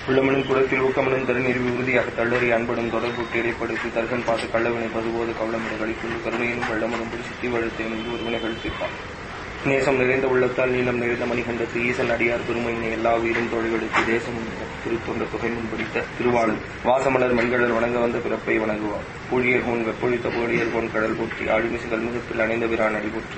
உள்ளமனும் குடத்தில் ஊக்கமனும் தருநீர் உறுதியாக தள்ளறி அன்பனும் தொடர்புட்டு இடைப்படுத்தி தர்கன் பார்த்து கள்ளவினை பதுபோது கவளமுறை கழிக்குண்டு கருணையும் வெள்ளமனும் சித்தி வழுத்தேன் என்று ஒருவினைகள் தீர்ப்பான் நேசம் நிறைந்த உள்ளத்தால் நீளம் நிறைந்த மணிகண்டத்து ஈசன் அடியார் பெருமையினை எல்லா உயிரும் தொழிலெடுத்து தேசம் திருத்தொண்ட தொகை முன்படித்த திருவாளன் வாசமலர் மண்கடல் வணங்க வந்த பிறப்பை வணங்குவார் பூழியர் கோன் வெப்பொழித்த புகழியர் கோன் கடல் போற்றி ஆழிமிசு கல்முகத்தில் அணைந்த பிரான் அடி போற்றி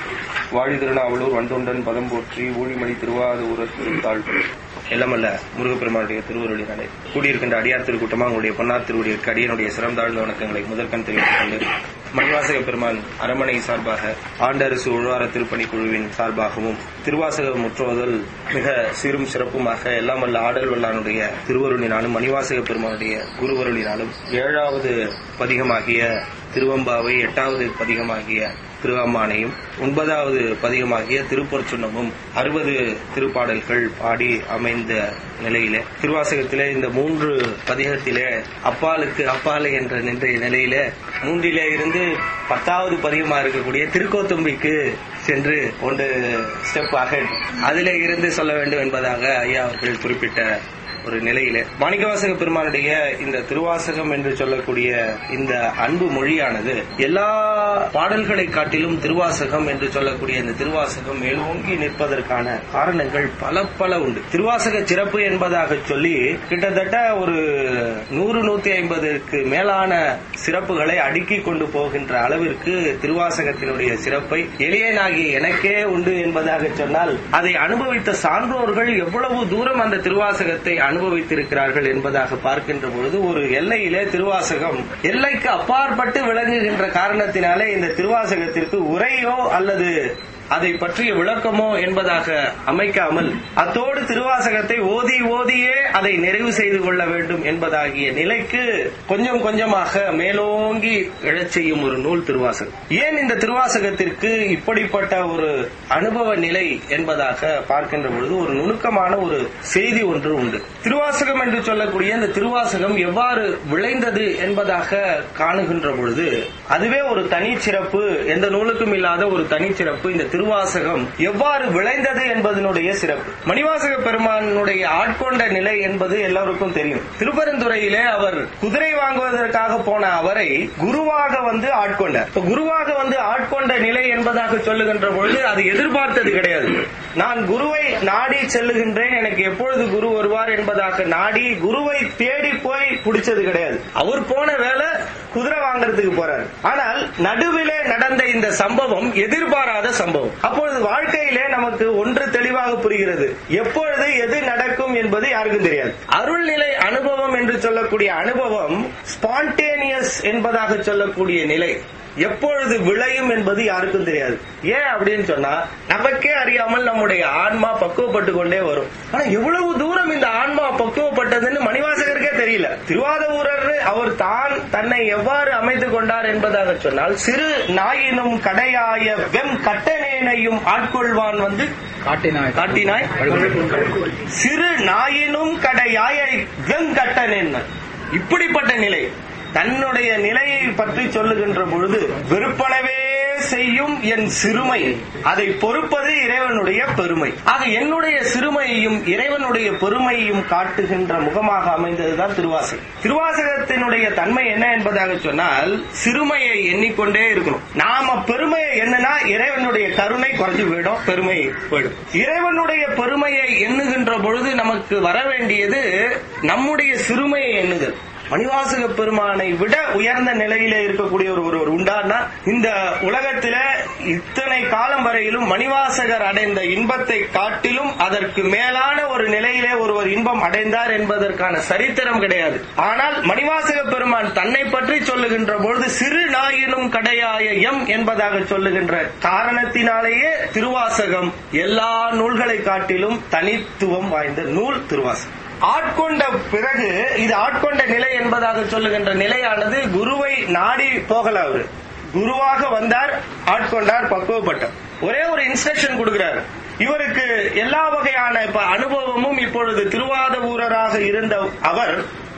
வாழி திருநாவலூர் வந்தொண்டன் பதம் போற்றி ஊழிமணி திருவாத ஊரர் திருத்தாள் எல்லாமல்ல முருகப்பெருமானுடைய திருவருளி நடை கூடியிருக்கின்ற அடியார் திருக்கூட்டமா உங்களுடைய பொன்னார் திருவுடையிற்கு அடியனுடைய சிரம் தாழ்ந்த வணக்கங்களை முதற்கண் தெரிவித்துக் கொண்டு மணிவாசக பெருமான் அரமனை சார்பாக ஆண்டரசு உழ்வார திருப்பணி குழுவின் சார்பாகவும் திருவாசக முற்றுவதல் மிக சீரும் சிறப்புமாக எல்லாம் வல்ல ஆடல் வல்லானுடைய திருவருளினாலும் மணிவாசக பெருமானுடைய குருவருளினாலும் ஏழாவது பதிகமாகிய திருவம்பாவை எட்டாவது பதிகமாகிய திருவம்மானையும் ஒன்பதாவது பதிகமாகிய திருப்பொற்சுன்னமும் அறுபது திருப்பாடல்கள் பாடி அமைந்த நிலையிலே திருவாசகத்திலே இந்த மூன்று பதிகத்திலே அப்பாலுக்கு அப்பாலை என்ற நின்ற நிலையிலே மூன்றிலே இருந்து பத்தாவது பதிகமா இருக்கக்கூடிய திருக்கோத்தும்பிக்கு சென்று ஒன்று ஸ்டெப் அகட் அதிலே இருந்து சொல்ல வேண்டும் என்பதாக ஐயா அவர்கள் குறிப்பிட்ட ஒரு நிலையிலே மாணிக்கவாசக பெருமானுடைய இந்த திருவாசகம் என்று சொல்லக்கூடிய இந்த அன்பு மொழியானது எல்லா பாடல்களை காட்டிலும் திருவாசகம் என்று சொல்லக்கூடிய இந்த திருவாசகம் மேலோங்கி நிற்பதற்கான காரணங்கள் பல பல உண்டு திருவாசக சிறப்பு என்பதாக சொல்லி கிட்டத்தட்ட ஒரு நூறு நூத்தி ஐம்பதுக்கு மேலான சிறப்புகளை அடுக்கி கொண்டு போகின்ற அளவிற்கு திருவாசகத்தினுடைய சிறப்பை எளியனாகிய எனக்கே உண்டு என்பதாக சொன்னால் அதை அனுபவித்த சான்றோர்கள் எவ்வளவு தூரம் அந்த திருவாசகத்தை அனுபவித்திருக்கிறார்கள் என்பதாக பார்க்கின்ற பொழுது ஒரு எல்லையிலே திருவாசகம் எல்லைக்கு அப்பாற்பட்டு விளங்குகின்ற காரணத்தினாலே இந்த திருவாசகத்திற்கு உரையோ அல்லது அதை பற்றிய விளக்கமோ என்பதாக அமைக்காமல் அத்தோடு திருவாசகத்தை ஓதி ஓதியே அதை நிறைவு செய்து கொள்ள வேண்டும் என்பதாகிய நிலைக்கு கொஞ்சம் கொஞ்சமாக மேலோங்கி எழச் செய்யும் ஒரு நூல் திருவாசகம் ஏன் இந்த திருவாசகத்திற்கு இப்படிப்பட்ட ஒரு அனுபவ நிலை என்பதாக பார்க்கின்ற பொழுது ஒரு நுணுக்கமான ஒரு செய்தி ஒன்று உண்டு திருவாசகம் என்று சொல்லக்கூடிய இந்த திருவாசகம் எவ்வாறு விளைந்தது என்பதாக காணுகின்ற பொழுது அதுவே ஒரு தனிச்சிறப்பு எந்த நூலுக்கும் இல்லாத ஒரு தனிச்சிறப்பு இந்த திருவாசகம் எவ்வாறு விளைந்தது என்பதனுடைய சிறப்பு மணிவாசக பெருமானுடைய ஆட்கொண்ட நிலை என்பது எல்லாருக்கும் தெரியும் திருப்பரந்துறையிலே அவர் குதிரை வாங்குவதற்காக போன அவரை குருவாக வந்து ஆட்கொண்டார் இப்ப குருவாக வந்து ஆட்கொண்ட நிலை என்பதாக சொல்லுகின்ற பொழுது அது எதிர்பார்த்தது கிடையாது நான் குருவை நாடி செல்லுகின்றேன் எனக்கு எப்பொழுது குரு வருவார் என்பதாக நாடி குருவை தேடி போய் பிடிச்சது கிடையாது அவர் போன வேலை குதிரை வாங்குறதுக்கு போறாரு ஆனால் நடுவிலே நடந்த இந்த சம்பவம் எதிர்பாராத சம்பவம் அப்பொழுது வாழ்க்கையிலே நமக்கு ஒன்று தெளிவாக புரிகிறது எப்பொழுது எது நடக்கும் என்பது யாருக்கும் தெரியாது அருள்நிலை அனுபவம் என்று சொல்லக்கூடிய அனுபவம் ஸ்பான்டேனியஸ் என்பதாக சொல்லக்கூடிய நிலை எப்பொழுது விளையும் என்பது யாருக்கும் தெரியாது ஏன் அப்படின்னு சொன்னா நமக்கே அறியாமல் நம்முடைய ஆன்மா பக்குவப்பட்டு கொண்டே வரும் ஆனா எவ்வளவு தூரம் இந்த ஆன்மா பக்குவப்பட்டதுன்னு மணிவாசகருக்கே தெரியல திருவாதூரர் அவர் தான் தன்னை எவ்வாறு அமைத்துக் கொண்டார் என்பதாக சொன்னால் சிறு நாயினும் கடையாய வெம் கட்டணேனையும் ஆட்கொள்வான் வந்து காட்டினாய் காட்டினாய் சிறு நாயினும் கடையாய வெங்கட்டனேன் இப்படிப்பட்ட நிலை தன்னுடைய நிலையை பற்றி சொல்லுகின்ற பொழுது வெறுப்பனவே செய்யும் என் சிறுமை அதை பொறுப்பது இறைவனுடைய பெருமை ஆக என்னுடைய சிறுமையையும் இறைவனுடைய பெருமையையும் காட்டுகின்ற முகமாக அமைந்ததுதான் திருவாசகம் திருவாசகத்தினுடைய தன்மை என்ன என்பதாக சொன்னால் சிறுமையை எண்ணிக்கொண்டே இருக்கணும் நாம பெருமையை என்னன்னா இறைவனுடைய கருணை குறைஞ்சு போயிடும் பெருமை போயிடும் இறைவனுடைய பெருமையை எண்ணுகின்ற பொழுது நமக்கு வர வேண்டியது நம்முடைய சிறுமையை எண்ணுதல் மணிவாசக பெருமானை விட உயர்ந்த நிலையில இருக்கக்கூடிய ஒரு ஒருவர் உண்டான்னா இந்த உலகத்தில இத்தனை காலம் வரையிலும் மணிவாசகர் அடைந்த இன்பத்தை காட்டிலும் அதற்கு மேலான ஒரு நிலையிலே ஒருவர் இன்பம் அடைந்தார் என்பதற்கான சரித்திரம் கிடையாது ஆனால் மணிவாசக பெருமான் தன்னை பற்றி சொல்லுகின்ற பொழுது சிறு நாயினும் கடையாய எம் என்பதாக சொல்லுகின்ற காரணத்தினாலேயே திருவாசகம் எல்லா நூல்களை காட்டிலும் தனித்துவம் வாய்ந்த நூல் திருவாசகம் ஆட்கொண்ட பிறகு இது ஆட்கொண்ட நிலை என்பதாக சொல்லுகின்ற நிலையானது குருவை நாடி போகல அவரு குருவாக வந்தார் ஆட்கொண்டார் பக்குவப்பட்டார் ஒரே ஒரு இன்ஸ்ட்ரக்ஷன் கொடுக்கிறார் இவருக்கு எல்லா வகையான இப்ப அனுபவமும் இப்பொழுது திருவாத ஊரராக இருந்த அவர்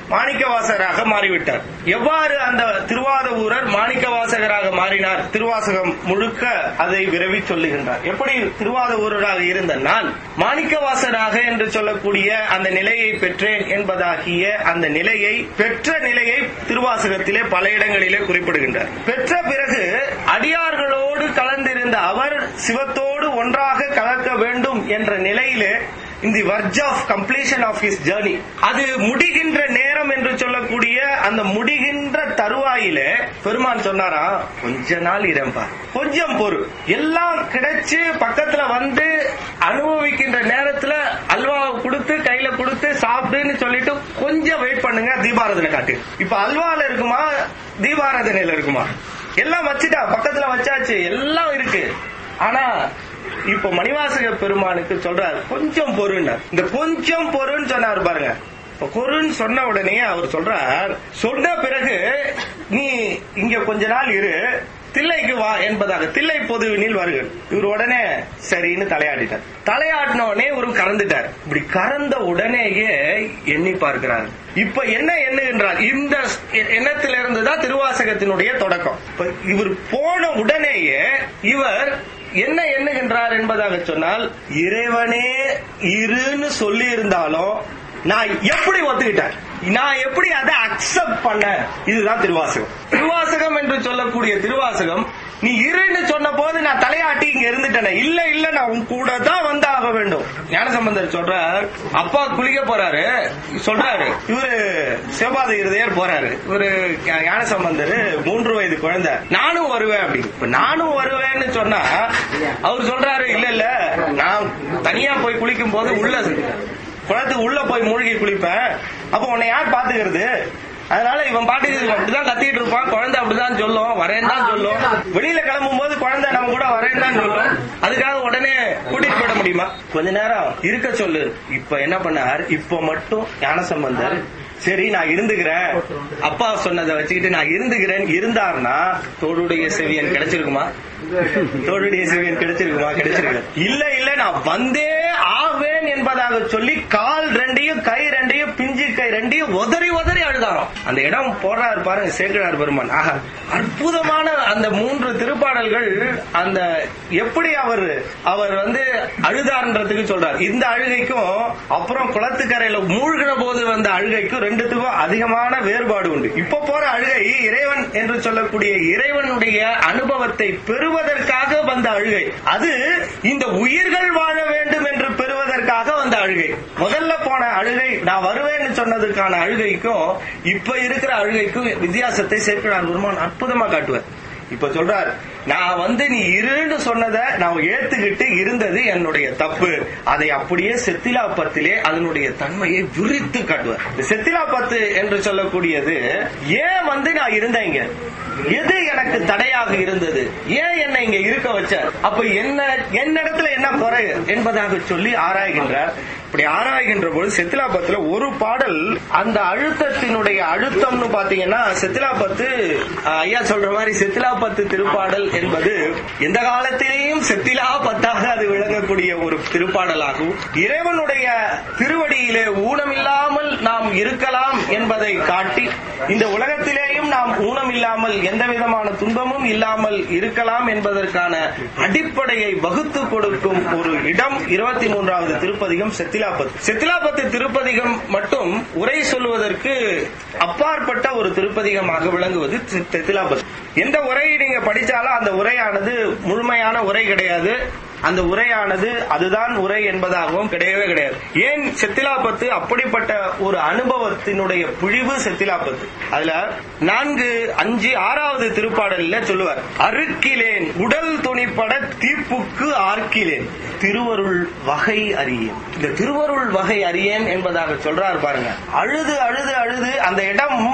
மாணிக்கவாசகராக மாறிவிட்டார் எவ்வாறு அந்த திருவாதவூரர் மாணிக்கவாசகராக மாறினார் திருவாசகம் முழுக்க அதை விரவி சொல்லுகின்றார் எப்படி திருவாதவூரராக இருந்த நான் மாணிக்கவாசகராக என்று சொல்லக்கூடிய அந்த நிலையை பெற்றேன் என்பதாகிய அந்த நிலையை பெற்ற நிலையை திருவாசகத்திலே பல இடங்களிலே குறிப்பிடுகின்றார் பெற்ற பிறகு அடியார்களோடு கலந்திருந்த அவர் சிவத்தோடு ஒன்றாக கலக்க வேண்டும் என்ற நிலையிலே இந்த verge of completion of his journey அது முடிகின்ற நேரம் என்று சொல்லக்கூடிய அந்த முடிகின்ற தருவாயிலே பெருமான் சொன்னாரா கொஞ்ச நாள் இரம்பா கொஞ்சம் பொறு எல்லாம் கிடைச்சு பக்கத்துல வந்து அனுபவிக்கின்ற நேரத்துல அல்வாவை கொடுத்து கையில கொடுத்து சாப்பிடுன்னு சொல்லிட்டு கொஞ்சம் வெயிட் பண்ணுங்க தீபாராதனை காட்டு இப்ப அல்வால இருக்குமா தீபாராதனையில இருக்குமா எல்லாம் வச்சுட்டா பக்கத்துல வச்சாச்சு எல்லாம் இருக்கு ஆனா இப்ப மணிவாசக பெருமானுக்கு சொல்றார் கொஞ்சம் பொருன்னு இந்த கொஞ்சம் பொருன்னு சொன்னார் பாருங்க இப்ப கொருன்னு சொன்ன உடனே அவர் சொல்றார் சொன்ன பிறகு நீ இங்க கொஞ்ச நாள் இரு தில்லைக்கு வா என்பதாக தில்லை பொதுவினில் வருகள் இவர் உடனே சரின்னு தலையாடிட்டார் தலையாடின உடனே இவரு கறந்துட்டார் இப்படி கறந்த உடனேயே எண்ணி பார்க்கிறார் இப்ப என்ன எண்ணுகின்றார் இந்த எண்ணத்திலிருந்து தான் திருவாசகத்தினுடைய தொடக்கம் இப்ப இவர் போன உடனேயே இவர் என்ன எண்ணுகின்றார் என்பதாக சொன்னால் இறைவனே இருன்னு சொல்லி இருந்தாலும் நான் எப்படி ஒத்துக்கிட்டேன் நான் எப்படி அதை அக்செப்ட் பண்ண இதுதான் திருவாசகம் திருவாசகம் என்று சொல்லக்கூடிய திருவாசகம் நீ இருன்னு சொன்ன போது நான் தலையாட்டி இங்க இருந்துட்டேன் இல்ல இல்ல நான் உன் கூட தான் வந்து ஆக வேண்டும் ஞானசம்பந்தர் சொல்றார் அப்பா குளிக்க போறாரு சொல்றாரு இவரு சிவபாத இருதயர் போறாரு இவரு ஞானசம்பந்தர் மூன்று வயது குழந்தை நானும் வருவேன் அப்படின்னு இப்ப நானும் வருவேன்னு சொன்னா அவர் சொல்றாரு இல்ல இல்ல நான் தனியா போய் குளிக்கும் போது உள்ள குளத்துக்கு உள்ள போய் மூழ்கி குளிப்பேன் அப்ப உன்னை யார் பாத்துக்கிறது அதனால இவன் பாட்டுக்கு அப்படிதான் கத்திட்டு இருப்பான் குழந்தை அப்படிதான் சொல்லும் வரேன் தான் சொல்லும் வெளியில கிளம்பும் போது குழந்தை நம்ம கூட வரேன் தான் சொல்லும் அதுக்காக உடனே கூட்டிட்டு போயிட முடியுமா கொஞ்ச நேரம் இருக்க சொல்லு இப்ப என்ன பண்ணார் இப்ப மட்டும் ஞானசம்பந்தர் சரி நான் இருந்துக்கிறேன் அப்பா சொன்னதை வச்சுக்கிட்டு நான் இருந்துக்கிறேன் இருந்தார்னா தோடுடைய செவியன் கிடைச்சிருக்குமா தோடுடைய செவியன் கிடைச்சிருக்குமா கிடைச்சிருக்கு இல்ல இல்ல நான் வந்தே ஆவேன் என்பதாக சொல்லி கால் ரெண்டையும் கை ரெண்டையும் பிஞ்சு கை ரெண்டையும் உதறி உதறி அழுதாராம் அந்த இடம் போடுறாரு பாருங்க சேக்கிரார் பெருமான் ஆஹா அற்புதமான அந்த மூன்று திருப்பாடல்கள் அந்த எப்படி அவர் அவர் வந்து அழுதார்ன்றதுக்கு சொல்றார் இந்த அழுகைக்கும் அப்புறம் குளத்துக்கரையில மூழ்கின போது வந்த அழுகைக்கும் ரெண்டுத்துக்கும் அதிகமான வேறுபாடு உண்டு இப்ப போற அழுகை இறைவன் என்று சொல்லக்கூடிய இறைவனுடைய அனுபவத்தை பெறுவதற்காக வந்த அழுகை அது இந்த உயிர்கள் வாழ வேண்டும் என்று பெறுவதற்காக வந்த அழுகை முதல்ல போன அழுகை நான் வருவேன்னு சொன்னதுக்கான அழுகைக்கும் இப்ப இருக்கிற அழுகைக்கும் வித்தியாசத்தை சேர்க்கிறார் பெருமான் அற்புதமா காட்டுவார் இப்ப சொல்றார் நான் வந்து நீ இருன்னு சொன்னதை நான் ஏத்துக்கிட்டு இருந்தது என்னுடைய தப்பு அதை அப்படியே செத்திலாப்பத்திலே அதனுடைய தன்மையை விரித்து காட்டுவார் இந்த செத்திலாப்பத்து என்று சொல்லக்கூடியது ஏன் வந்து நான் இருந்தேன் இங்க எது எனக்கு தடையாக இருந்தது ஏன் என்னை இங்க இருக்க வச்ச அப்ப என்ன என்னிடத்துல என்ன குறை என்பதாக சொல்லி ஆராய்கின்றார் இப்படி ஆராய்கின்ற போது செத்திலாபத்துல ஒரு பாடல் அந்த அழுத்தத்தினுடைய அழுத்தம்னு பாத்தீங்கன்னா செத்திலாபத்து அஹ், ஐயா சொல்ற மாதிரி செத்திலாபத்து திருப்பாடல் என்பது எந்த காலத்திலேயும் செத்திலா பத்தாக அது விளங்கக்கூடிய ஒரு திருப்பாடலாகும் இறைவனுடைய திருவடியிலே ஊனமில்லாமல் நாம் இருக்கலாம் என்பதை காட்டி இந்த உலகத்திலேயும் நாம் ஊனமில்லாமல் எந்த விதமான துன்பமும் இல்லாமல் இருக்கலாம் என்பதற்கான அடிப்படையை வகுத்து கொடுக்கும் ஒரு இடம் இருபத்தி மூன்றாவது திருப்பதிகம் செத்திலாபத்து செத்திலாபத்து திருப்பதிகம் மட்டும் உரை சொல்வதற்கு அப்பாற்பட்ட ஒரு திருப்பதிகமாக விளங்குவது செ- செத்திலாபத்து எந்த உரையை நீங்க படிச்சாலும் அந்த உரையானது முழுமையான உரை கிடையாது அந்த உரையானது அதுதான் உரை என்பதாகவும் கிடையவே கிடையாது ஏன் செத்திலாபத்து அப்படிப்பட்ட ஒரு அனுபவத்தினுடைய புழிவு செத்திலாபத்து அதுல நான்கு அஞ்சு ஆறாவது திருப்பாடல்ல சொல்லுவார் அறுக்கிலேன் உடல் துணிப்பட தீப்புக்கு ஆர்க்கிலேன் திருவருள் வகை அறியேன் இந்த திருவருள் வகை அறியேன் என்பதாக சொல்றார் பாருங்க அழுது அழுது அழுது அந்த இடம்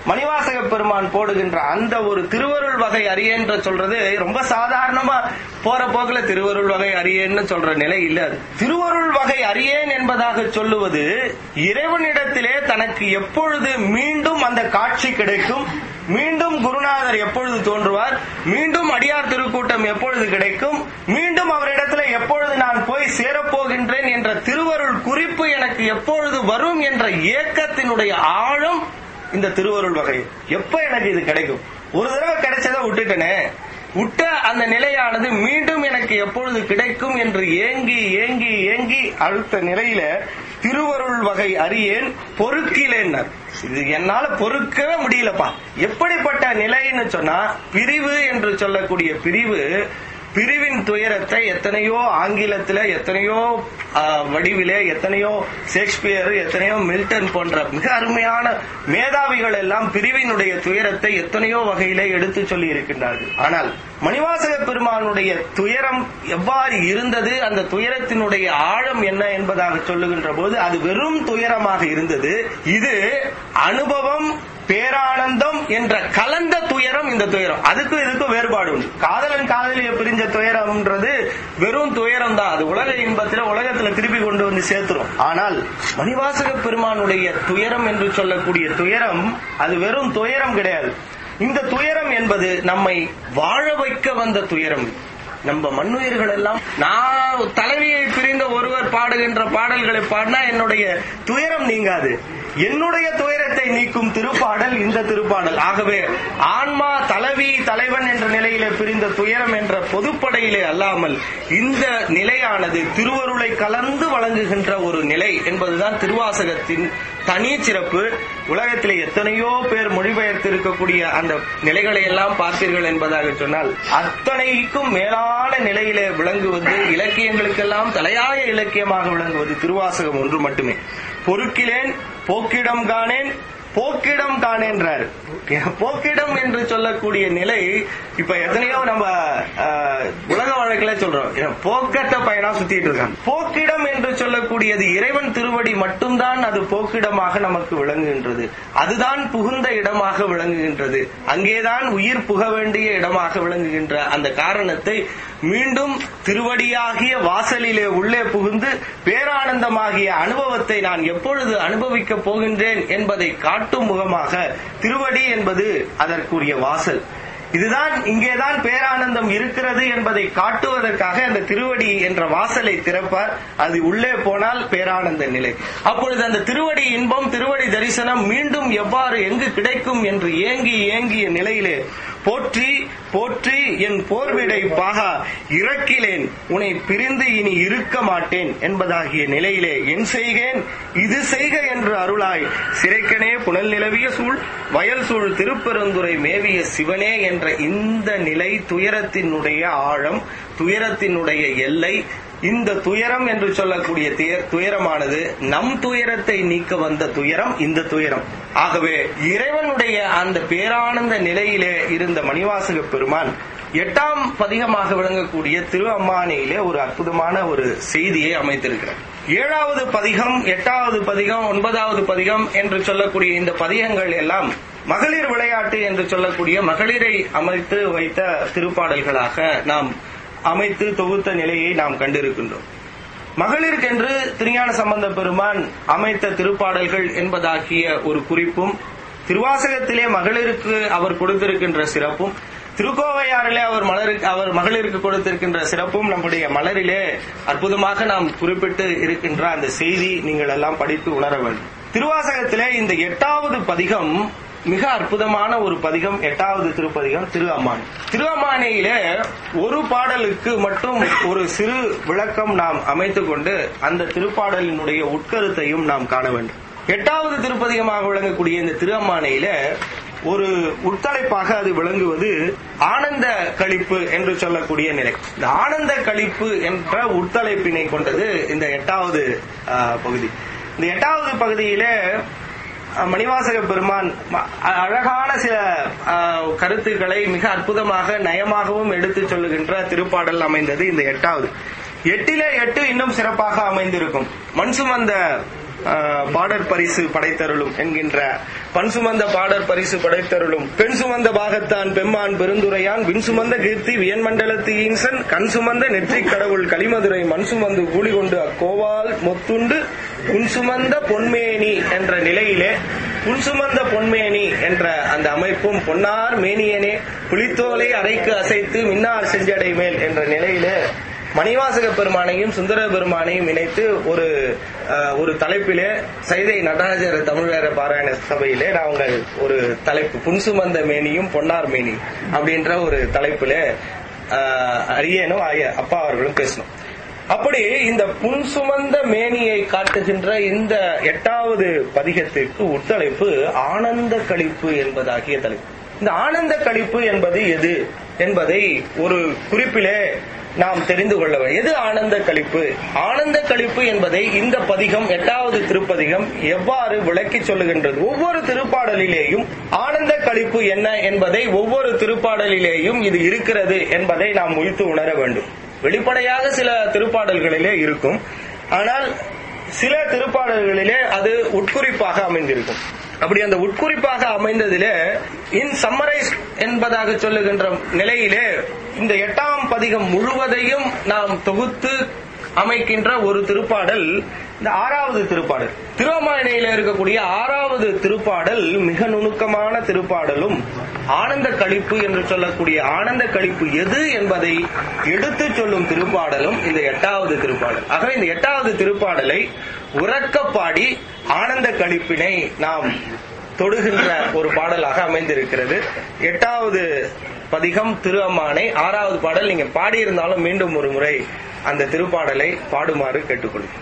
மணிவாசக பெருமான் போடுகின்ற அந்த ஒரு திருவருள் வகை அறியேன்ற சொல்றது ரொம்ப சாதாரணமா போற போக்குல திருவருள் வகை அறியேன்னு சொல்ற நிலை இல்ல அது திருவருள் வகை அறியேன் என்பதாக சொல்லுவது இறைவனிடத்திலே தனக்கு எப்பொழுது மீண்டும் அந்த காட்சி கிடைக்கும் மீண்டும் குருநாதர் எப்பொழுது தோன்றுவார் மீண்டும் அடியார் திருக்கூட்டம் எப்பொழுது கிடைக்கும் மீண்டும் அவரிடத்துல எப்பொழுது நான் போய் சேரப்போகின்றேன் என்ற திருவருள் குறிப்பு எனக்கு எப்பொழுது வரும் என்ற ஏக்கத்தினுடைய ஆழம் இந்த திருவருள் வகை எப்ப எனக்கு இது கிடைக்கும் ஒரு தடவை கிடைச்சதை விட்டுட்டனே விட்ட அந்த நிலையானது மீண்டும் எனக்கு எப்பொழுது கிடைக்கும் என்று ஏங்கி ஏங்கி ஏங்கி அடுத்த நிலையில திருவருள் வகை அறியேன் பொறுக்கிலேன்னர் இது என்னால பொறுக்கவே முடியலப்பா எப்படிப்பட்ட நிலைன்னு சொன்னா பிரிவு என்று சொல்லக்கூடிய பிரிவு பிரிவின் துயரத்தை எத்தனையோ ஆங்கிலத்துல எத்தனையோ ஆ, வடிவிலே எத்தனையோ ஷேக்ஸ்பியர் எத்தனையோ மில்டன் போன்ற மிக அருமையான மேதாவிகள் எல்லாம் பிரிவினுடைய துயரத்தை எத்தனையோ வகையிலே எடுத்து சொல்லி இருக்கின்றார்கள் ஆனால் மணிவாசக பெருமானுடைய துயரம் எவ்வாறு இருந்தது அந்த துயரத்தினுடைய ஆழம் என்ன என்பதாக சொல்லுகின்ற போது அது வெறும் துயரமாக இருந்தது இது அனுபவம் பேரானந்தம் என்ற கலந்த துயரம் இந்த துயரம் அதுக்கும் இதுக்கும் வேறுபாடு உண்டு காதலன் காதலிய பிரிஞ்ச துயரம்ன்றது வெறும் துயரம் தான் அது உலக இன்பத்துல உலகத்துல திருப்பி கொண்டு வந்து சேர்த்துரும் ஆனால் மணிவாசக பெருமானுடைய துயரம் என்று சொல்லக்கூடிய துயரம் அது வெறும் துயரம் கிடையாது இந்த துயரம் என்பது நம்மை வாழ வைக்க வந்த துயரம் நம்ம மண்ணுயிர்கள் எல்லாம் நான் தலைவியை பிரிந்த ஒருவர் பாடுகின்ற பாடல்களை பாடினா என்னுடைய துயரம் நீங்காது என்னுடைய துயரத்தை நீக்கும் திருப்பாடல் இந்த திருப்பாடல் ஆகவே ஆன்மா தலைவி தலைவன் என்ற நிலையிலே பிரிந்த துயரம் என்ற பொதுப்படையிலே அல்லாமல் இந்த நிலையானது திருவருளை கலந்து வழங்குகின்ற ஒரு நிலை என்பதுதான் திருவாசகத்தின் தனி சிறப்பு உலகத்திலே எத்தனையோ பேர் மொழிபெயர்த்து இருக்கக்கூடிய அந்த நிலைகளை எல்லாம் பார்த்தீர்கள் என்பதாக சொன்னால் அத்தனைக்கும் மேலான நிலையிலே விளங்குவது இலக்கியங்களுக்கெல்லாம் தலையாய இலக்கியமாக விளங்குவது திருவாசகம் ஒன்று மட்டுமே பொறுக்கிலேன் போக்கிடம் காணேன் போக்கிடம் காணேன்றார் போக்கிடம் என்று சொல்லக்கூடிய நிலை இப்ப எத்தனையோ நம்ம ஆஹ், உலக வழக்குல சொல்றோம் ஏன் போக்கத்த பயனா சுத்திட்டு இருக்காங்க போக்கிடம் என்று சொல்லக்கூடியது இறைவன் திருவடி மட்டும்தான் அது போக்கிடமாக நமக்கு விளங்குகின்றது அதுதான் புகுந்த இடமாக விளங்குகின்றது அங்கேதான் உயிர் புக வேண்டிய இடமாக விளங்குகின்ற அந்த காரணத்தை மீண்டும் திருவடியாகிய வாசலிலே உள்ளே புகுந்து பேரானந்தமாகிய அனுபவத்தை நான் எப்பொழுது அனுபவிக்கப் போகின்றேன் என்பதை காட்டும் முகமாக திருவடி என்பது அதற்குரிய வாசல் இதுதான் இங்கேதான் பேரானந்தம் இருக்கிறது என்பதை காட்டுவதற்காக அந்த திருவடி என்ற வாசலை திறப்பார் அது உள்ளே போனால் பேரானந்த நிலை அப்பொழுது அந்த திருவடி இன்பம் திருவடி தரிசனம் மீண்டும் எவ்வாறு எங்கு கிடைக்கும் என்று ஏங்கி ஏங்கிய நிலையிலே போற்றி போற்றி என் போர்விடை பாகா இறக்கிலேன் உன்னை பிரிந்து இனி இருக்க மாட்டேன் என்பதாகிய நிலையிலே என் செய்கேன் இது செய்க என்று அருளாய் சிறைக்கனே புனல் நிலவிய சூழ் வயல் சூழ் திருப்பெருந்துரை மேவிய சிவனே என்ற இந்த நிலை துயரத்தினுடைய ஆழம் துயரத்தினுடைய எல்லை இந்த துயரம் என்று சொல்லக்கூடிய துய- துயரமானது நம் துயரத்தை நீக்க வந்த துயரம் இந்த துயரம் ஆகவே இறைவனுடைய அந்த பேரானந்த நிலையிலே இருந்த மணிவாசக பெருமான் எட்டாம் பதிகமாக விளங்கக்கூடிய திரு அம்மானியிலே ஒரு அற்புதமான ஒரு செய்தியை அமைத்திருக்கிறார் ஏழாவது பதிகம் எட்டாவது பதிகம் ஒன்பதாவது பதிகம் என்று சொல்லக்கூடிய இந்த பதிகங்கள் எல்லாம் மகளிர் விளையாட்டு என்று சொல்லக்கூடிய மகளிரை அமைத்து வைத்த திருப்பாடல்களாக நாம் அமைத்து தொகுத்த நிலையை நாம் கண்டிருக்கின்றோம் மகளிருக்கென்று திருஞான சம்பந்த பெருமான் அமைத்த திருப்பாடல்கள் என்பதாகிய ஒரு குறிப்பும் திருவாசகத்திலே மகளிருக்கு அவர் கொடுத்திருக்கின்ற சிறப்பும் திருக்கோவையாரிலே அவர் மலருக்கு அவர் மகளிருக்கு கொடுத்திருக்கின்ற சிறப்பும் நம்முடைய மலரிலே அற்புதமாக நாம் குறிப்பிட்டு இருக்கின்ற அந்த செய்தி நீங்கள் எல்லாம் படித்து உணர வேண்டும் திருவாசகத்திலே இந்த எட்டாவது பதிகம் மிக அற்புதமான ஒரு பதிகம் எட்டாவது திருப்பதிகம் திரு அம்மான் திரு அம்மானையிலே ஒரு பாடலுக்கு மட்டும் ஒரு சிறு விளக்கம் நாம் அமைத்துக் கொண்டு அந்த திருப்பாடலினுடைய உட்கருத்தையும் நாம் காண வேண்டும் எட்டாவது திருப்பதிகமாக விளங்கக்கூடிய இந்த திரு அம்மானையில ஒரு உட்தலைப்பாக அது விளங்குவது ஆனந்த களிப்பு என்று சொல்லக்கூடிய நிலை இந்த ஆனந்த களிப்பு என்ற உட்தலைப்பினை கொண்டது இந்த எட்டாவது ஆஹ், பகுதி இந்த எட்டாவது பகுதியிலே அஹ், மணிவாசக பெருமான் ம- அ- அழகான சில அஹ், கருத்துக்களை மிக அற்புதமாக நயமாகவும் எடுத்துச் சொல்லுகின்ற திருப்பாடல் அமைந்தது இந்த எட்டாவது எட்டிலே எட்டு இன்னும் சிறப்பாக அமைந்திருக்கும் மண் சுமந்த ஆஹ், பாடற் பரிசு படைத்தருளும் என்கின்ற பண் சுமந்த பாடற் பரிசு படைத்தருளும் பெண் சுமந்த பாகத்தான் பெம்மான் பெருந்துரையான் விண் சுமந்த கீர்த்தி வியன்மண்டலத்து ஈசன் கண் சுமந்த நெற்றிக் கடவுள் களிமதுரை மண் சுமந்து கூலி கொண்டு அக்கோவால் மொத்துண்டு உன் சுமந்த பொன்மேனி என்ற நிலையிலே உன் சுமந்த பொன்மேனி என்ற அந்த அமைப்பும் பொன்னார் மேனியனே புலித்தோலை அரைக்கு அசைத்து மின்னார் செஞ்சடை மேல் என்ற நிலையிலே மணிவாசக பெருமானையும் சுந்தர பெருமானையும் இணைத்து ஒரு அஹ், ஒரு தலைப்பிலே சைதை நடராஜர் தமிழ் வேற பாராயண சபையிலே நாங்கள் ஒரு தலைப்பு புன்சுமந்த மேனியும் பொன்னார் மேனி அப்படின்ற ஒரு தலைப்பிலே அஹ், அரியனும் ஐய- அப்பா அவர்களும் பேசணும் அப்படி இந்த புன் சுமந்த மேனியை காட்டுகின்ற இந்த எட்டாவது பதிகத்திற்கு உட்தலைப்பு ஆனந்த கழிப்பு என்பதாகிய தலைப்பு இந்த ஆனந்த கழிப்பு என்பது எது என்பதை ஒரு குறிப்பிலே நாம் தெரிந்து கொள்ள வேண்டும் எது ஆனந்த கழிப்பு ஆனந்த கழிப்பு என்பதை இந்த பதிகம் எட்டாவது திருப்பதிகம் எவ்வாறு விளக்கி சொல்லுகின்றது ஒவ்வொரு திருப்பாடலிலேயும் ஆனந்த கழிப்பு என்ன என்பதை ஒவ்வொரு திருப்பாடலிலேயும் இது இருக்கிறது என்பதை நாம் உய்த்து உணர வேண்டும் வெளிப்படையாக சில திருப்பாடல்களிலே இருக்கும் ஆனால் சில திருப்பாடல்களிலே அது உட்குறிப்பாக அமைந்திருக்கும் அப்படி அந்த உட்குறிப்பாக அமைந்ததிலே இன் சம்மரைஸ் என்பதாக சொல்லுகின்ற நிலையிலே இந்த எட்டாம் பதிகம் முழுவதையும் நாம் தொகுத்து அமைக்கின்ற ஒரு திருப்பாடல் இந்த ஆறாவது திருப்பாடல் திருவமாயணையில இருக்கக்கூடிய ஆறாவது திருப்பாடல் மிக நுணுக்கமான திருப்பாடலும் ஆனந்த கழிப்பு என்று சொல்லக்கூடிய ஆனந்த கழிப்பு எது என்பதை எடுத்து சொல்லும் திருப்பாடலும் இந்த எட்டாவது திருப்பாடல் ஆகவே இந்த எட்டாவது திருப்பாடலை உறக்க பாடி ஆனந்த கழிப்பினை நாம் தொடுகின்ற ஒரு பாடலாக அமைந்திருக்கிறது எட்டாவது பதிகம் திரு அம்மானை ஆறாவது பாடல் நீங்க பாடியிருந்தாலும் மீண்டும் ஒரு முறை அந்த திருப்பாடலை பாடுமாறு கேட்டுக்கொள்கிறேன்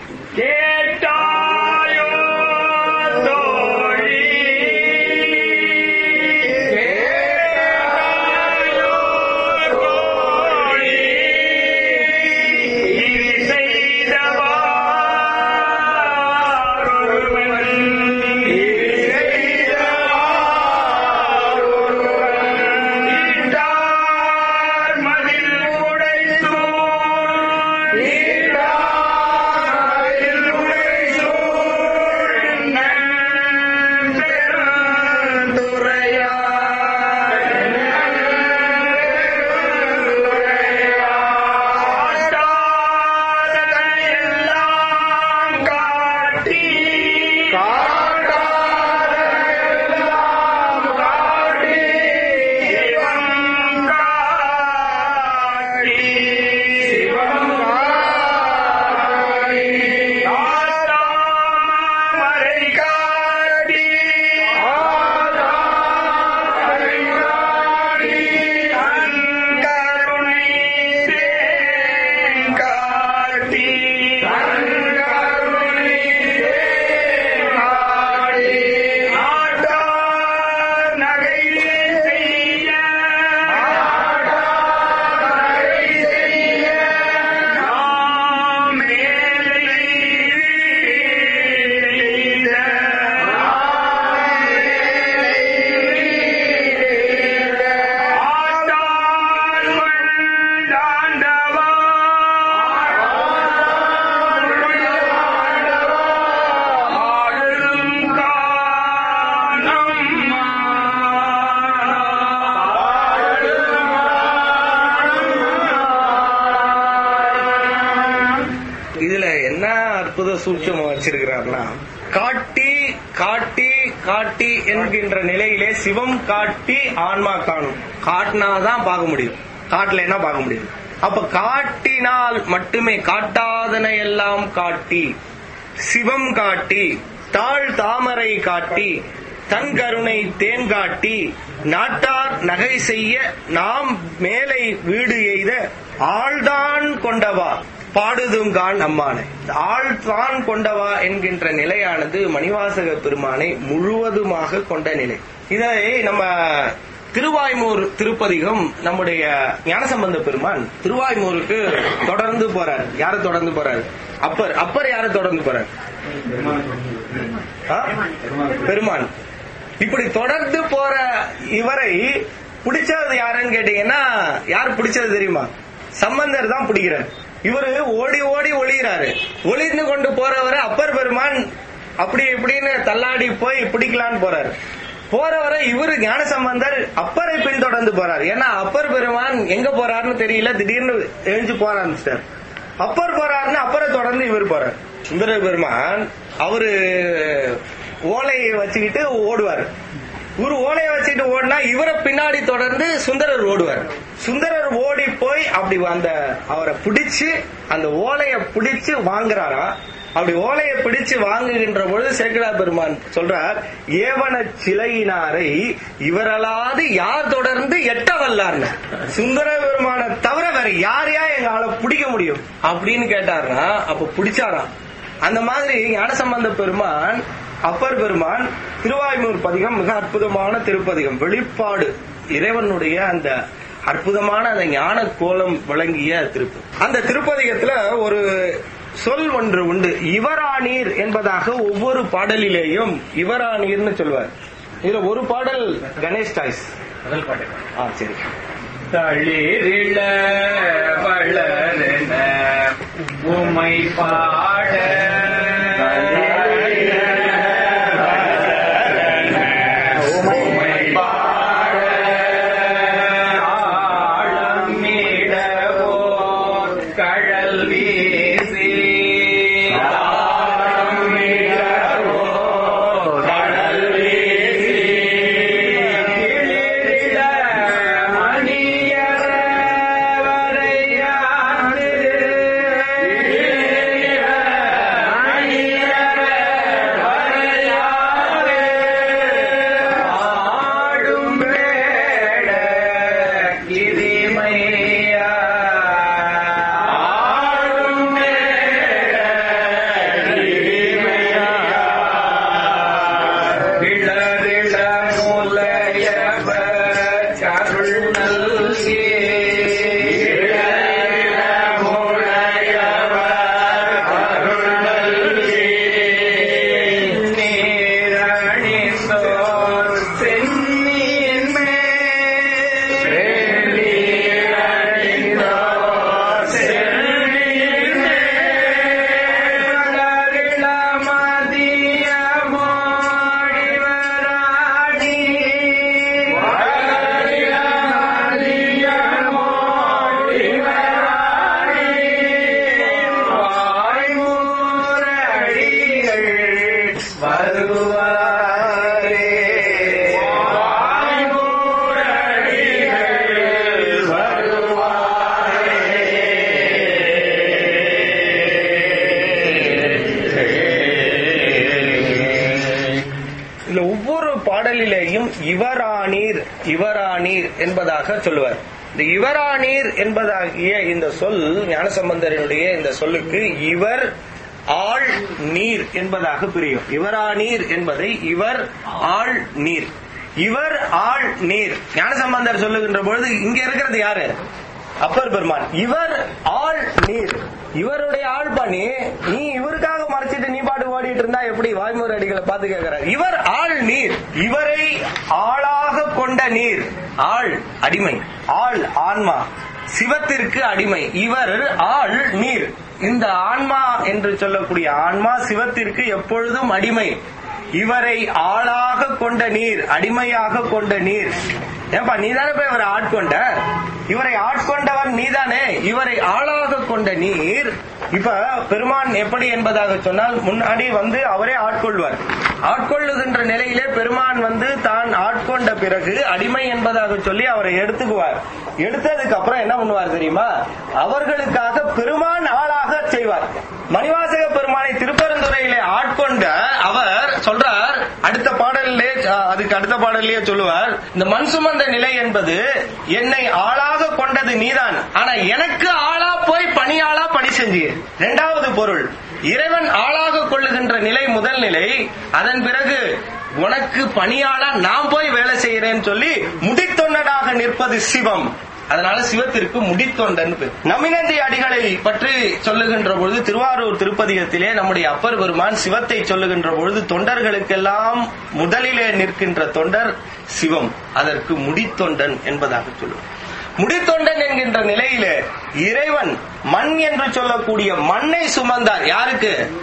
கேட்டாயோ தோழி கேட்டாயோ தோழி இது செய்தவா ஒருவன் இது செய்தவா ஒருவன் ஈட்டார் மதில் உடைத்தோன் ஈட்டார் மதில் உடைத்தோன் இதுல என்ன அற்புத சூட்சமா வச்சிருக்கிறார்னா காட்டி காட்டி காட்டி என்கின்ற நிலையிலே சிவம் காட்டி ஆன்மா காணும் காட்டினாதான் பார்க்க முடியும் காட்டலைன்னா பார்க்க முடியும் அப்ப காட்டினால் மட்டுமே காட்டாதன எல்லாம் காட்டி சிவம் காட்டி தாழ் தாமரை காட்டி தன் கருணை தேன் காட்டி நாட்டார் நகை செய்ய நாம் மேலை வீடு எய்த ஆள்தான் கொண்டவா பாடுதுங்கான் அம்மானை ஆள்தான் கொண்டவா என்கின்ற நிலையானது மணிவாசக பெருமானை முழுவதுமாக கொண்ட நிலை இதை நம்ம திருவாய்மூர் திருப்பதிகம் நம்முடைய ஞானசம்பந்த பெருமான் திருவாய்மூருக்கு தொடர்ந்து போறார் யாரை தொடர்ந்து போறார் அப்பர் அப்பர் யாரை தொடர்ந்து போறார் ஆ? பெருமான் இப்படி தொடர்ந்து போற இவரை பிடிச்சது யாருன்னு கேட்டீங்கன்னா யார் பிடிச்சது தெரியுமா சம்பந்தர் தான் பிடிக்கிறார் இவரு ஓடி ஓடி ஒளிகிறாரு ஒளிந்து கொண்டு போறவரை அப்பர் பெருமான் அப்படி இப்படின்னு தள்ளாடி போய் பிடிக்கலான்னு போறாரு போறவரை இவரு ஞானசம்பந்தர் அப்பரை பின்தொடர்ந்து போறாரு ஏன்னா அப்பர் பெருமான் எங்க போறாருன்னு தெரியல திடீர்னு எழுந்து போற ஆரம்பிச்சிட்டார் அப்பர் போறாருன்னு அப்பரை தொடர்ந்து இவர் போறார் சுந்தர பெருமான் அவரு ஓலையை வச்சுக்கிட்டு ஓடுவார் இவரு ஓலையை வச்சுட்டு ஓடினா இவரை பின்னாடி தொடர்ந்து சுந்தரர் ஓடுவார் சுந்தரர் ஓடி போய் அப்படி அந்த அவரை பிடிச்சு அந்த ஓலையை பிடிச்சு வாங்குறாரா அப்படி ஓலையை பிடிச்சு வாங்குகின்ற பொழுது சேக்கடா பெருமான் சொல்றார் ஏவன சிலையினாரை இவரலாது யார் தொடர்ந்து எட்ட வல்லார்னு சுந்தர பெருமானை தவிர வேற யார் யார் எங்க ஆளை பிடிக்க முடியும் அப்படின்னு கேட்டாருன்னா அப்ப பிடிச்சாராம் அந்த மாதிரி ஞானசம்பந்த பெருமான் அப்பர் பெருமான் திருவாய்மூர் பதிகம் மிக அற்புதமான திருப்பதிகம் வெளிப்பாடு இறைவனுடைய அந்த அற்புதமான அந்த ஞான கோலம் விளங்கிய திருப்பு அந்த திருப்பதிகத்துல ஒரு சொல் ஒன்று உண்டு இவரானீர் என்பதாக ஒவ்வொரு பாடலிலேயும் இவரானீர்னு சொல்வார் இதுல ஒரு பாடல் கணேஷ் சாய்ஸ் முதல் பாட்டு ஆ சரி தளிரிள வளரென உமை பாட உமை பாட ஆழம் நீடவோர் கழல் வீசி ஆழம் நீடவோர் கழல் வீசி கிளிரிட மணியற வரையாண்டு கிளிரிட மணியற வரையாண்டு ஆடும் வேட கிரிமையா ஆடும் வேட கிரிமையா விளரிள முலையவ கருள் நல்கி விளரிள முலையவ கருள் நல்கி நீரணிந்தோர் சென்னியின் மேல் நீரணிந்தோர் சென்னியின் மேல் கருள மதியமோடிவராடி வாய்மூரடிகள் வருவாரே வாய்மூரடிகள் இதுல ஒவ்வொரு பாடலிலேயும் இவரானீர் இவரானீர் என்பதாக சொல்லுவார் இந்த இவரானீர் என்பதாகிய இந்த சொல் ஞானசம்பந்தரனுடைய இந்த சொல்லுக்கு இவர் ஆள் நீர் என்பதாக பிரியும் இவரானீர் என்பதை இவர் ஆள் நீர் இவர் ஆள் நீர் ஞானசம்பந்தர் சொல்லுகின்ற பொழுது இங்க இருக்கிறது யாரு அப்பர் பெருமான் இவர் ஆள் நீர் இவருடைய ஆள் பண்ணி நீ இவருக்காக மறைச்சிட்டு நீ பாட்டு ஓடிட்டு இருந்தா எப்படி வாய்மூர் அடிகளை பார்த்து கேட்கிறார் இவர் ஆள் நீர் இவரை ஆளாக கொண்ட நீர் ஆள் அடிமை ஆள் ஆன்மா சிவத்திற்கு அடிமை இவர் ஆள் நீர் இந்த ஆன்மா என்று சொல்லக்கூடிய ஆன்மா சிவத்திற்கு எப்பொழுதும் அடிமை இவரை ஆளாக கொண்ட நீர் அடிமையாக கொண்ட நீர் ஏன்பா நீதானே போய் இவரை ஆட்கொண்ட இவரை ஆட்கொண்டவன் நீதானே இவரை ஆளாக கொண்ட நீர் இப்ப பெருமான் எப்படி என்பதாக சொன்னால் முன்னாடி வந்து அவரே ஆட்கொள்வார் ஆட்கொள்ளுகின்ற நிலையிலே பெருமான் வந்து தான் ஆட்கொண்ட பிறகு அடிமை என்பதாக சொல்லி அவரை எடுத்துக்குவார் எடுத்ததுக்கு அப்புறம் என்ன பண்ணுவார் தெரியுமா அவர்களுக்காக பெருமான் ஆளாக செய்வார் மணிவாசக பெருமானை திருப்பரந்துரையிலே ஆட்கொண்ட அவர் சொல்றார் அடுத்த பாடலிலே அஹ், அதுக்கு அடுத்த பாடலிலே சொல்லுவார் இந்த மண் சுமந்த நிலை என்பது என்னை ஆளாக கொண்டது நீதான் ஆனா எனக்கு ஆளா போய் பணியாளா பணி செஞ்சு இரண்டாவது பொருள் இறைவன் ஆளாக கொள்ளுகின்ற நிலை முதல் நிலை அதன் பிறகு உனக்கு பணியாளா நான் போய் வேலை செய்யறேன்னு சொல்லி முடித்தொண்டனாக நிற்பது சிவம் அதனால சிவத்திற்கு முடித்தொண்டன் பேர் நமினந்தி அடிகளை பற்றி சொல்லுகின்ற பொழுது திருவாரூர் திருப்பதிகத்திலே நம்முடைய அப்பர் பெருமான் சிவத்தை சொல்லுகின்ற பொழுது தொண்டர்களுக்கெல்லாம் முதலிலே நிற்கின்ற தொண்டர் சிவம் அதற்கு முடித்தொண்டன் என்பதாக சொல்லுவார் முடித்தொண்டன் என்கின்ற நிலையிலே இறைவன் மண் என்று சொல்லக்கூடிய மண்ணை சுமந்தார் யாருக்கு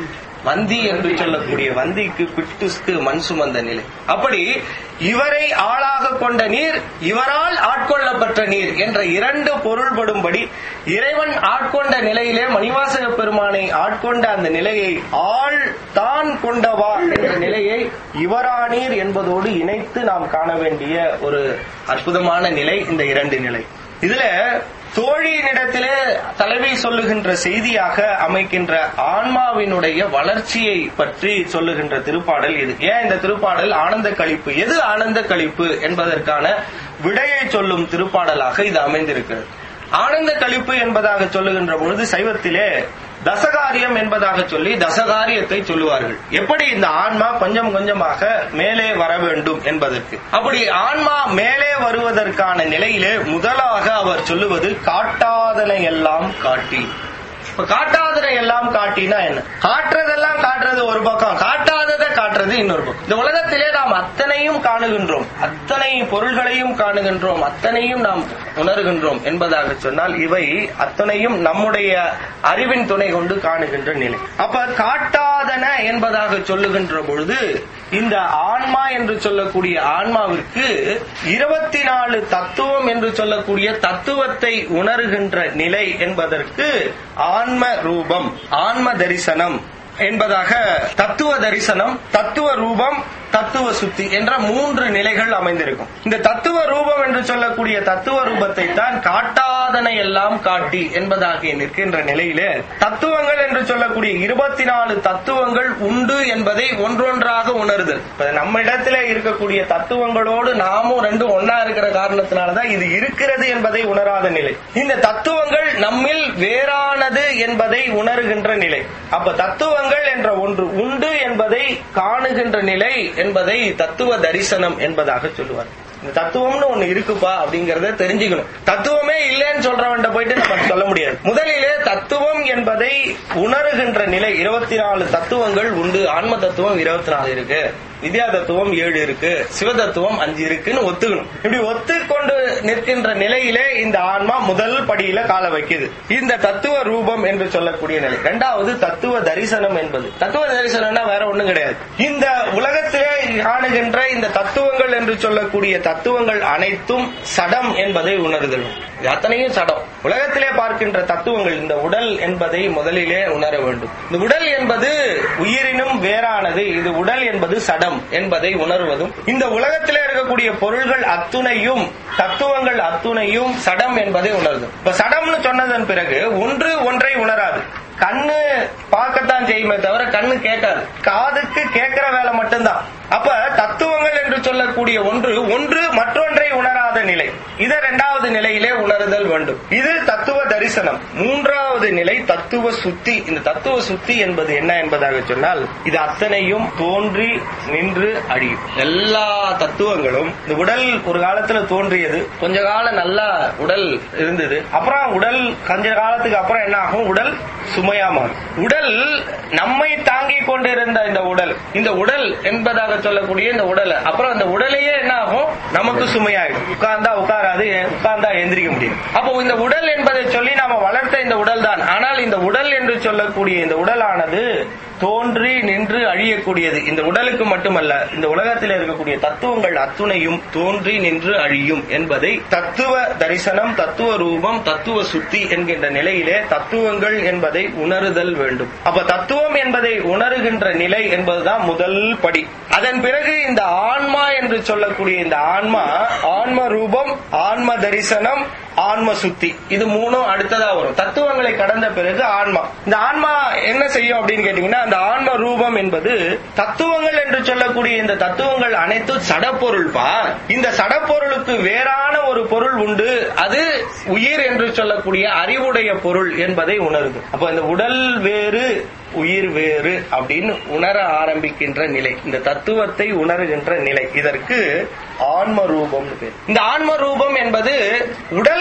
வந்தி என்று சொல்லக்கூடிய வந்திக்கு பிட்டுஸ்க்கு மண் சுமந்த நிலை அப்படி இவரை ஆளாக கொண்ட நீர் இவரால் ஆட்கொள்ளப்பட்ட நீர் என்ற இரண்டு பொருள்படும்படி இறைவன் ஆட்கொண்ட நிலையிலே மணிவாசக பெருமானை ஆட்கொண்ட அந்த நிலையை ஆள் தான் கொண்டவா என்ற நிலையை இவரானீர் என்பதோடு இணைத்து நாம் காண வேண்டிய ஒரு அற்புதமான நிலை இந்த இரண்டு நிலை இதுல தோழியினிடத்திலே தலைவி சொல்லுகின்ற செய்தியாக அமைக்கின்ற ஆன்மாவினுடைய வளர்ச்சியை பற்றி சொல்லுகின்ற திருப்பாடல் இது ஏன் இந்த திருப்பாடல் ஆனந்த கழிப்பு எது ஆனந்த கழிப்பு என்பதற்கான விடையை சொல்லும் திருப்பாடலாக இது அமைந்திருக்கிறது ஆனந்த கழிப்பு என்பதாக சொல்லுகின்ற பொழுது சைவத்திலே தசகாரியம் என்பதாக சொல்லி தசகாரியத்தை சொல்லுவார்கள் எப்படி இந்த ஆன்மா கொஞ்சம் கொஞ்சமாக மேலே வர வேண்டும் என்பதற்கு அப்படி ஆன்மா மேலே வருவதற்கான நிலையிலே முதலாக அவர் சொல்லுவது காட்டாதனை எல்லாம் காட்டி இப்ப காட்டாததை எல்லாம் காட்டினா என்ன காட்டுறதெல்லாம் காட்டுறது ஒரு பக்கம் காட்டாததை காட்டுறது இன்னொரு பக்கம் இந்த உலகத்திலே நாம் அத்தனையும் காணுகின்றோம் அத்தனை பொருள்களையும் காணுகின்றோம் அத்தனையும் நாம் உணர்கின்றோம் என்பதாக சொன்னால் இவை அத்தனையும் நம்முடைய அறிவின் துணை கொண்டு காணுகின்ற நிலை அப்ப காட்டாதன என்பதாக சொல்லுகின்ற பொழுது இந்த ஆன்மா என்று சொல்லக்கூடிய ஆன்மாவிற்கு இருபத்தி நாலு தத்துவம் என்று சொல்லக்கூடிய தத்துவத்தை உணர்கின்ற நிலை என்பதற்கு ஆன்ம ரூபம் ஆன்ம தரிசனம் என்பதாக தத்துவ தரிசனம் தத்துவ ரூபம் தத்துவ சுத்தி என்ற மூன்று நிலைகள் அமைந்திருக்கும் இந்த தத்துவ ரூபம் என்று சொல்லக்கூடிய தத்துவ ரூபத்தை தான் காட்டாதனை எல்லாம் காட்டி என்பதாக நிற்கின்ற நிலையிலே தத்துவங்கள் என்று சொல்லக்கூடிய இருபத்தி நாலு தத்துவங்கள் உண்டு என்பதை ஒன்றொன்றாக உணருதல் இப்ப நம்ம இடத்துல இருக்கக்கூடிய தத்துவங்களோடு நாமும் ரெண்டும் ஒன்னா இருக்கிற காரணத்தினாலதான் இது இருக்கிறது என்பதை உணராத நிலை இந்த தத்துவங்கள் நம்மில் வேறானது என்பதை உணர்கின்ற நிலை அப்ப தத்துவங்கள் என்ற ஒன்று உண்டு என்பதை காணுகின்ற நிலை என்பதை தத்துவ தரிசனம் என்பதாக சொல்லுவார் இந்த தத்துவம்னு ஒண்ணு இருக்குப்பா அப்படிங்கறத தெரிஞ்சுக்கணும் தத்துவமே இல்லைன்னு சொல்றவன்ட்ட போயிட்டு நம்ம சொல்ல முடியாது முதலிலே தத்துவம் என்பதை உணர்கின்ற நிலை இருபத்தி நாலு தத்துவங்கள் உண்டு ஆன்ம தத்துவம் இருபத்தி நாலு இருக்கு வித்யா தத்துவம் ஏழு இருக்கு சிவ தத்துவம் அஞ்சு இருக்குன்னு ஒத்துக்கணும் இப்படி ஒத்துக்கொண்டு நிற்கின்ற நிலையிலே இந்த ஆன்மா முதல் படியில கால வைக்குது இந்த தத்துவ ரூபம் என்று சொல்லக்கூடிய நிலை இரண்டாவது தத்துவ தரிசனம் என்பது தத்துவ தரிசனம்னா வேற ஒண்ணும் கிடையாது இந்த உலகத்திலே காணுகின்ற இந்த தத்துவங்கள் என்று சொல்லக்கூடிய தத்துவங்கள் அனைத்தும் சடம் என்பதை உணர்தல் இது அத்தனையும் சடம் உலகத்திலே பார்க்கின்ற தத்துவங்கள் இந்த உடல் என்பதை முதலிலே உணர வேண்டும் இந்த உடல் என்பது உயிரினும் வேறானது இது உடல் என்பது சடம் என்பதை உணர்வதும் இந்த உலகத்திலே இருக்கக்கூடிய பொருள்கள் அத்துணையும் தத்துவங்கள் அத்துணையும் சடம் என்பதை உணர்தும் இப்ப சடம்னு சொன்னதன் பிறகு ஒன்று ஒன்றை உணராது கண்ணு பார்க்கத்தான் செய்யுமே தவிர கண்ணு கேட்காது காதுக்கு கேட்கிற வேலை மட்டும்தான் அப்ப தத்துவங்கள் என்று சொல்லக்கூடிய ஒன்று ஒன்று மற்றொன்றை உணராத நிலை இதை இரண்டாவது நிலையிலே உணருதல் வேண்டும் இது தத்துவ தரிசனம் மூன்றாவது நிலை தத்துவ சுத்தி இந்த தத்துவ சுத்தி என்பது என்ன என்பதாக சொன்னால் இது அத்தனையும் தோன்றி நின்று அழியும் எல்லா தத்துவங்களும் இந்த உடல் ஒரு காலத்துல தோன்றியது கொஞ்ச காலம் நல்லா உடல் இருந்தது அப்புறம் உடல் கொஞ்ச காலத்துக்கு அப்புறம் என்ன ஆகும் உடல் சுமையா மாறும் உடல் நம்மை தாங்கிக் கொண்டிருந்த இந்த உடல் இந்த உடல் என்பதாக சொல்லக்கூடிய இந்த உடல் அப்புறம் அந்த உடலையே என்ன ஆகும் நமக்கு சுமையாயிடும் உட்கார்ந்தா உட்காராது உட்கார்ந்தா எந்திரிக்க முடியும் அப்போ இந்த உடல் என்பதை சொல்லி நாம வளர்த்த இந்த உடல் தான் ஆனால் இந்த உடல் என்று சொல்லக்கூடிய இந்த உடலானது தோன்றி நின்று அழியக்கூடியது இந்த உடலுக்கு மட்டுமல்ல இந்த உலகத்தில் இருக்கக்கூடிய தத்துவங்கள் அத்துணையும் தோன்றி நின்று அழியும் என்பதை தத்துவ தரிசனம் தத்துவ ரூபம் தத்துவ சுத்தி என்கின்ற நிலையிலே தத்துவங்கள் என்பதை உணருதல் வேண்டும் அப்ப தத்துவம் என்பதை உணருகின்ற நிலை என்பதுதான் முதல் படி அதன் பிறகு இந்த ஆன்மா என்று சொல்லக்கூடிய இந்த ஆன்மா ஆன்ம ரூபம் ஆன்ம தரிசனம் ஆன்ம சுத்தி இது மூணும் அடுத்ததா வரும் தத்துவங்களை கடந்த பிறகு ஆன்மா இந்த ஆன்மா என்ன செய்யும் அப்படின்னு கேட்டீங்கன்னா அந்த ஆன்ம ரூபம் என்பது தத்துவங்கள் என்று சொல்லக்கூடிய இந்த தத்துவங்கள் அனைத்தும் சடப்பொருள்பா இந்த சடப்பொருளுக்கு வேறான ஒரு பொருள் உண்டு அது உயிர் என்று சொல்லக்கூடிய அறிவுடைய பொருள் என்பதை உணருது அப்ப இந்த உடல் வேறு உயிர் வேறு அப்படின்னு உணர ஆரம்பிக்கின்ற நிலை இந்த தத்துவத்தை உணர்கின்ற நிலை இதற்கு ஆன்ம ரூபம் பேர் இந்த ஆன்ம ரூபம் என்பது உடல்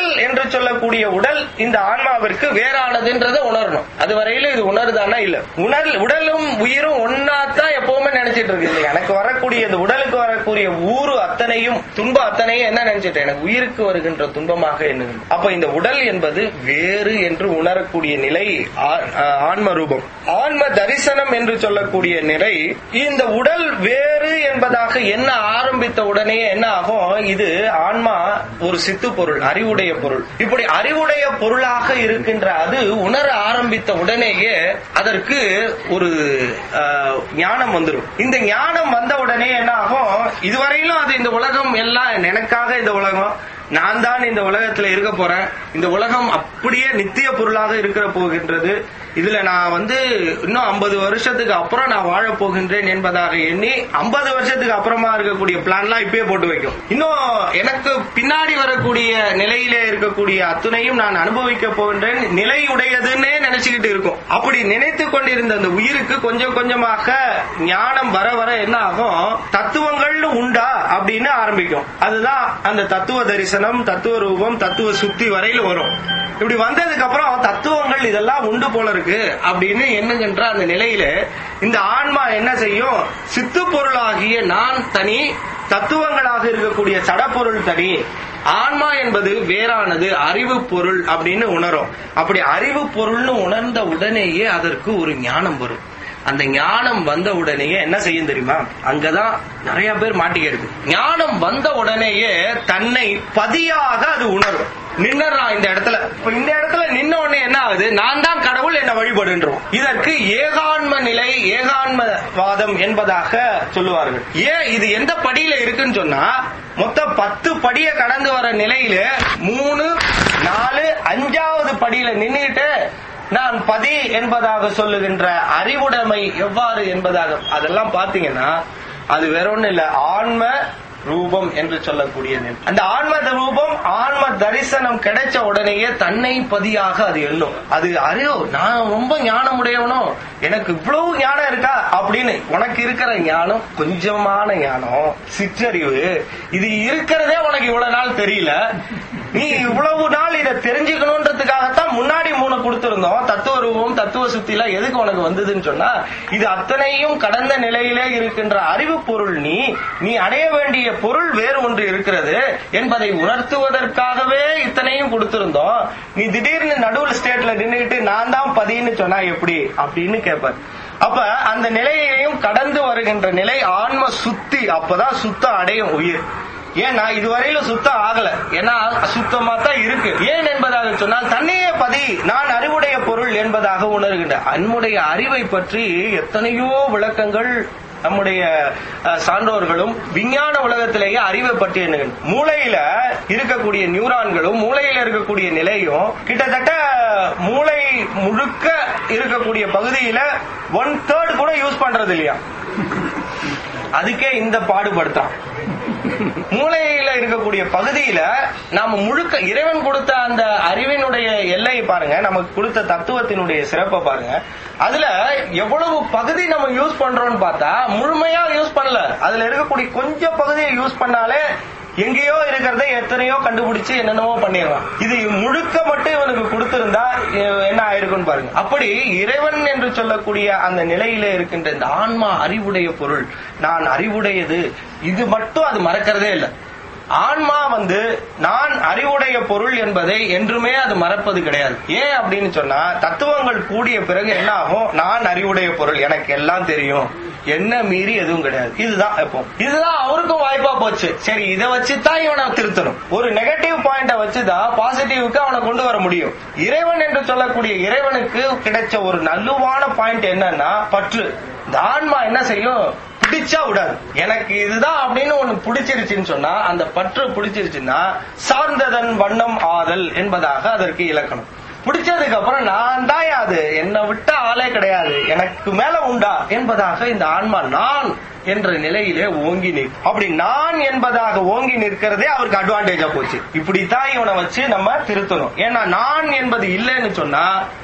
உடல் என்று சொல்லக்கூடிய உடல் இந்த ஆன்மாவிற்கு வேறானதுன்றத உணரணும் அது வரையில இது உணருதானா இல்ல உணர் உடலும் உயிரும் ஒன்னாத்தான் எப்பவுமே நினைச்சிட்டு இருக்கு இல்லையா எனக்கு வரக்கூடிய இந்த உடலுக்கு வரக்கூடிய ஊறு அத்தனையும் துன்ப அத்தனையும் என்ன நினைச்சிட்டு எனக்கு உயிருக்கு வருகின்ற துன்பமாக எண்ணுகின்ற அப்ப இந்த உடல் என்பது வேறு என்று உணரக்கூடிய நிலை ஆ- ஆ- ஆன்ம ரூபம் ஆன்ம தரிசனம் என்று சொல்லக்கூடிய நிலை இந்த உடல் வேறு என்பதாக என்ன ஆரம்பித்த உடனே என்ன ஆகும் இது ஆன்மா ஒரு சித்து பொருள் அறிவுடைய பொருள் இப்படி அறிவுடைய பொருளாக இருக்கின்ற அது உணர ஆரம்பித்த உடனேயே அதற்கு ஒரு ஆஹ், ஞானம் வந்துடும் இந்த ஞானம் வந்த உடனே என்ன ஆகும் இதுவரையிலும் அது இந்த உலகம் எல்லாம் எனக்காக இந்த உலகம் நான் தான் இந்த உலகத்துல இருக்க போறேன் இந்த உலகம் அப்படியே நித்திய பொருளாக இருக்கிற போகின்றது இதுல நான் வந்து இன்னும் ஐம்பது வருஷத்துக்கு அப்புறம் நான் வாழ போகின்றேன் என்பதாக எண்ணி ஐம்பது வருஷத்துக்கு அப்புறமா இருக்கக்கூடிய பிளான்லாம் இப்பயே போட்டு வைக்கும் இன்னும் எனக்கு பின்னாடி வரக்கூடிய நிலையிலே இருக்கக்கூடிய அத்துணையும் நான் அனுபவிக்க போகின்றேன் நிலையுடையதுன்னே நினைச்சுக்கிட்டு இருக்கும் அப்படி நினைத்து கொண்டிருந்த அந்த உயிருக்கு கொஞ்சம் கொஞ்சமாக ஞானம் வர வர என்ன ஆகும் தத்துவங்கள்னு உண்டா அப்படின்னு ஆரம்பிக்கும் அதுதான் அந்த தத்துவ தரிசனம் தத்துவ ரூபம் தத்துவ சுத்தி வரையில வரும் இப்படி வந்ததுக்கு அப்புறம் தத்துவங்கள் இதெல்லாம் உண்டு போல இருக்கு அப்படின்னு எண்ணுகின்ற அந்த நிலையில இந்த ஆன்மா என்ன செய்யும் சித்து பொருளாகிய நான் தனி தத்துவங்களாக இருக்கக்கூடிய சடப்பொருள் தனி ஆன்மா என்பது வேறானது அறிவு பொருள் அப்படின்னு உணரும் அப்படி அறிவு பொருள்னு உணர்ந்த உடனேயே அதற்கு ஒரு ஞானம் வரும் அந்த ஞானம் வந்த உடனேயே என்ன செய்யும் தெரியுமா அங்கதான் நிறைய பேர் மாட்டிக்கிறது ஞானம் வந்த உடனேயே தன்னை பதியாக அது உணரும் நின்னுறான் இந்த இடத்துல இப்ப இந்த இடத்துல நின்ன உடனே என்ன ஆகுது நான் தான் கடவுள் என்ன வழிபடுன்றோம் இதற்கு ஏகான்ம நிலை ஏகான்மவாதம் என்பதாக சொல்லுவார்கள் ஏன் இது எந்த படியில இருக்குன்னு சொன்னா மொத்தம் பத்து படியை கடந்து வர நிலையில மூணு நாலு அஞ்சாவது படியில நின்னுட்டு நான் பதி என்பதாக சொல்லுகின்ற அறிவுடைமை எவ்வாறு என்பதாக அதெல்லாம் பாத்தீங்கன்னா அது வேற ஒண்ணு இல்ல ஆன்ம ரூபம் என்று சொல்லக்கூடிய நிலை. அந்த ஆன்ம ரூபம் ஆன்ம தரிசனம் கிடைச்ச உடனேயே தன்னை பதியாக அது எண்ணும் அது அறிவு நான் ரொம்ப ஞானம் உடையவனோ எனக்கு இவ்வளவு ஞானம் இருக்கா அப்படின்னு உனக்கு இருக்கிற ஞானம் கொஞ்சமான ஞானம் சிற்றறிவு இது இருக்கிறதே உனக்கு இவ்வளவு நாள் தெரியல நீ இவ்வளவு நாள் இதை தெரிஞ்சுக்கணுன்றதுக்காகத்தான் முன்னாடி மூணு கொடுத்திருந்தோம் தத்துவ ரூபம் தத்துவ சுத்தில எதுக்கு உனக்கு வந்ததுன்னு சொன்னா இது அத்தனையும் கடந்த நிலையிலே இருக்கின்ற அறிவு பொருள் நீ நீ அடைய வேண்டிய பொருள் வேறு ஒன்று இருக்கிறது என்பதை உணர்த்துவதற்காகவே இத்தனையும் கொடுத்திருந்தோம் நீ திடீர்னு நடுவில் ஸ்டேட்ல நின்னுகிட்டு நான் தான் பதின்னு சொன்னா எப்படி அப்படின்னு கேட்பார் அப்ப அந்த நிலையையும் கடந்து வருகின்ற நிலை ஆன்ம சுத்தி அப்பதான் சுத்தம் அடையும் உயிர் ஏன்னா இதுவரையில சுத்தம் ஆகல ஏன்னா சுத்தமா தான் இருக்கு ஏன் என்பதாக சொன்னால் தன்னையே பதி நான் அறிவுடைய பொருள் என்பதாக உணர்கின்ற அன்முடைய அறிவை பற்றி எத்தனையோ விளக்கங்கள் நம்முடைய அஹ், சான்றோர்களும் விஞ்ஞான உலகத்திலேயே அறிவை பற்றி எண்ணுகின்ற மூளையில இருக்கக்கூடிய நியூரான்களும் மூளையில இருக்கக்கூடிய நிலையும் கிட்டத்தட்ட மூளை முழுக்க இருக்கக்கூடிய பகுதியில ஒன் தேர்ட் கூட யூஸ் பண்றது இல்லையா அதுக்கே இந்த பாடுபடுத்தான் மூளையில இருக்கக்கூடிய பகுதியில நாம முழுக்க இறைவன் கொடுத்த அந்த அறிவினுடைய எல்லையை பாருங்க நமக்கு கொடுத்த தத்துவத்தினுடைய சிறப்பை பாருங்க அதுல எவ்வளவு பகுதி நம்ம யூஸ் பண்றோம்னு பார்த்தா முழுமையா யூஸ் பண்ணல அதுல இருக்கக்கூடிய கொஞ்சம் பகுதியை யூஸ் பண்ணாலே எங்கேயோ இருக்கிறத எத்தனையோ கண்டுபிடிச்சு என்னென்னவோ பண்ணிடலாம் இது முழுக்க மட்டும் இவனுக்கு கொடுத்திருந்தா எ- என்ன ஆயிருக்கும்னு பாருங்க அப்படி இறைவன் என்று சொல்லக்கூடிய அந்த நிலையில இருக்கின்ற இந்த ஆன்மா அறிவுடைய பொருள் நான் அறிவுடையது இது மட்டும் அது மறக்கிறதே இல்லை ஆன்மா வந்து நான் அறிவுடைய பொருள் என்பதை என்றுமே அது மறப்பது கிடையாது ஏன் அப்படின்னு சொன்னா தத்துவங்கள் கூடிய பிறகு என்ன ஆகும் நான் அறிவுடைய பொருள் எனக்கு எல்லாம் தெரியும் என்ன மீறி எதுவும் கிடையாது இதுதான் இப்போ இதுதான் அவருக்கும் வாய்ப்பா போச்சு சரி இதை வச்சுதான் இவனை திருத்தணும் ஒரு நெகட்டிவ் பாயிண்ட வச்சுதான் பாசிட்டிவ்க்கு அவனை கொண்டு வர முடியும் இறைவன் என்று சொல்லக்கூடிய இறைவனுக்கு கிடைச்ச ஒரு நல்லுவான பாயிண்ட் என்னன்னா பற்று இந்த ஆன்மா என்ன செய்யும் பிடிச்சா விடாது எனக்கு இதுதான் அப்படின்னு ஒண்ணு பிடிச்சிருச்சுன்னு சொன்னா அந்த பற்று பிடிச்சிருச்சுன்னா சார்ந்ததன் வண்ணம் ஆதல் என்பதாக அதற்கு இலக்கணம் பிடிச்சதுக்கு அப்புறம் நான் தான் அது என்னை விட்ட ஆளே கிடையாது எனக்கு மேல உண்டா என்பதாக இந்த ஆன்மா நான் என்ற நிலையிலே ஓங்கி நிற்கும் அப்படி நான் என்பதாக ஓங்கி நிற்கிறதே அவருக்கு அட்வான்டேஜா போச்சு இப்படித்தான் இவனை வச்சு நம்ம திருத்தணும் ஏன்னா நான் என்பது இல்லைன்னு சொன்னா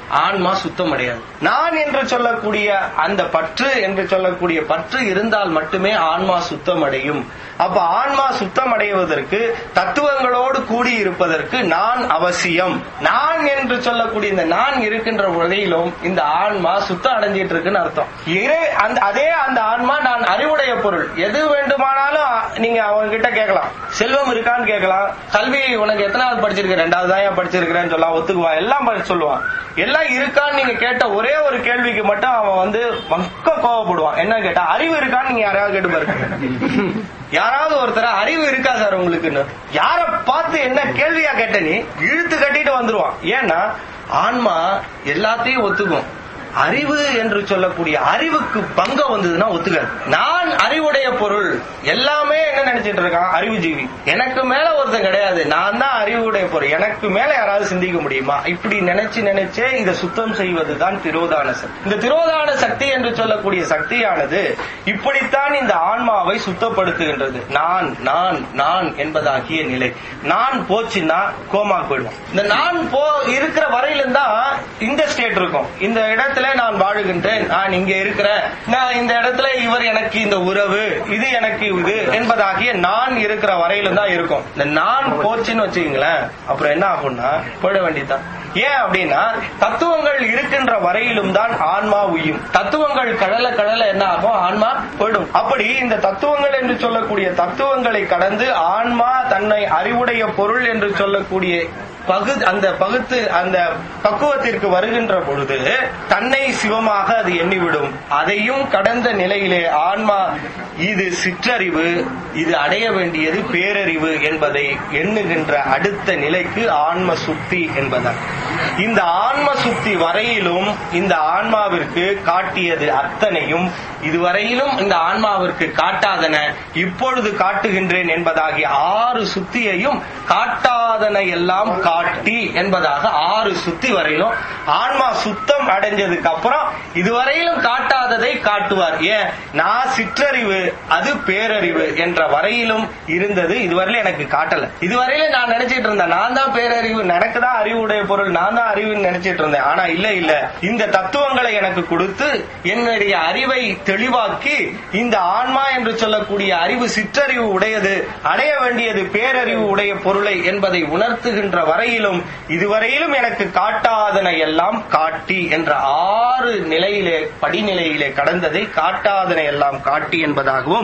ஆன்மா சுத்தம் அடையாது நான் என்று சொல்லக்கூடிய அந்த பற்று என்று சொல்லக்கூடிய பற்று இருந்தால் மட்டுமே ஆன்மா சுத்தம் அடையும் அப்ப ஆன்மா சுத்தம் அடைவதற்கு தத்துவங்களோடு கூடி இருப்பதற்கு நான் அவசியம் நான் என்று சொல்லக்கூடிய இந்த நான் இருக்கின்ற வகையிலும் இந்த ஆன்மா சுத்தம் அடைஞ்சிட்டு இருக்குன்னு அர்த்தம் இறை அந்த அதே அந்த ஆன்மா நான் அறிவுடைய பொருள் எது வேண்டுமானாலும் நீங்க அவங்க கிட்ட கேட்கலாம் செல்வம் இருக்கான்னு கேட்கலாம் கல்வி உனக்கு எத்தனாவது படிச்சிருக்க ரெண்டாவது தான் படிச்சிருக்கிறேன்னு சொல்லலாம் ஒத்துக்குவான் எல்லாம் படிச்சு சொல்லுவான் எல்லாம் இருக்கான்னு நீங்க கேட்ட ஒரே ஒரு கேள்விக்கு மட்டும் அவன் வந்து மக்க கோவப்படுவான் என்ன கேட்டா அறிவு இருக்கான்னு நீங்க யாராவது கேட்டு பாருங்க யாராவது ஒருத்தர அறிவு இருக்கா சார் உங்களுக்குன்னு யார பார்த்து என்ன கேள்வியா கேட்ட நீ இழுத்து கட்டிட்டு வந்துருவான் ஏன்னா ஆன்மா எல்லாத்தையும் ஒத்துக்கும் அறிவு என்று சொல்லக்கூடிய அறிவுக்கு பங்கம் வந்ததுன்னா ஒத்துக்காது நான் அறிவுடைய பொருள் எல்லாமே என்ன நினைச்சிட்டு இருக்கான் அறிவு ஜீவி எனக்கு மேல ஒருத்தன் கிடையாது நான் தான் அறிவுடைய பொருள் எனக்கு மேல யாராவது சிந்திக்க முடியுமா இப்படி நினைச்சு நினைச்சே இதை சுத்தம் செய்வதுதான் திரோதான சக்தி இந்த திரோதான சக்தி என்று சொல்லக்கூடிய சக்தியானது இப்படித்தான் இந்த ஆன்மாவை சுத்தப்படுத்துகின்றது நான் நான் நான் என்பதாகிய நிலை நான் போச்சுன்னா கோமா போயிடும் இந்த நான் போ இருக்கிற வரையிலும் தான் இந்த ஸ்டேட் இருக்கும் இந்த இடத்துல நான் வாழுகின்றேன் நான் இங்க இருக்கிறேன் நான் இந்த இடத்துல இவர் எனக்கு இந்த உறவு இது எனக்கு இது என்பதாகிய நான் இருக்கிற வரையிலும் தான் இருக்கும் இந்த நான் போச்சுன்னு வச்சுக்கீங்களேன் அப்புறம் என்ன ஆகும்னா போயிட வேண்டியதுதான் ஏன் அப்படின்னா தத்துவங்கள் இருக்கின்ற வரையிலும் தான் ஆன்மா உயும் தத்துவங்கள் கடல கடல என்ன ஆகும் ஆன்மா போயிடும் அப்படி இந்த தத்துவங்கள் என்று சொல்லக்கூடிய தத்துவங்களை கடந்து ஆன்மா தன்னை அறிவுடைய பொருள் என்று சொல்லக்கூடிய பகு அந்த பகுத்து அந்த பக்குவத்திற்கு வருகின்ற பொழுது தன்னை சிவமாக அது எண்ணிவிடும் அதையும் கடந்த நிலையிலே ஆன்மா இது சிற்றறிவு இது அடைய வேண்டியது பேரறிவு என்பதை எண்ணுகின்ற அடுத்த நிலைக்கு ஆன்ம சுத்தி என்பதால் இந்த ஆன்ம சுத்தி வரையிலும் இந்த ஆன்மாவிற்கு காட்டியது அத்தனையும் இதுவரையிலும் இந்த ஆன்மாவிற்கு காட்டாதன இப்பொழுது காட்டுகின்றேன் என்பதாகிய ஆறு சுத்தியையும் காட்டாதன எல்லாம் காட்டி என்பதாக ஆறு சுத்தி வரையிலும் ஆன்மா சுத்தம் அடைஞ்சதுக்கு அப்புறம் இதுவரையிலும் காட்டாததை காட்டுவார் ஏன் நான் சிற்றறிவு அது பேரறிவு என்ற வரையிலும் இருந்தது இதுவரையிலும் எனக்கு காட்டல இதுவரையிலும் நான் நினைச்சிட்டு இருந்தேன் நான் தான் பேரறிவு எனக்கு தான் அறிவுடைய பொருள் நான் தான் அறிவுன்னு நினைச்சிட்டு இருந்தேன் ஆனா இல்ல இல்ல இந்த தத்துவங்களை எனக்கு கொடுத்து என்னுடைய அறிவை தெளிவாக்கி இந்த ஆன்மா என்று சொல்லக்கூடிய அறிவு சிற்றறிவு உடையது அடைய வேண்டியது பேரறிவு உடைய பொருளை என்பதை உணர்த்துகின்ற வரையிலும் இதுவரையிலும் எனக்கு காட்டாதன எல்லாம் காட்டி என்ற ஆறு நிலையிலே படிநிலையிலே கடந்ததை காட்டாதன எல்லாம் காட்டி என்பதாகவும்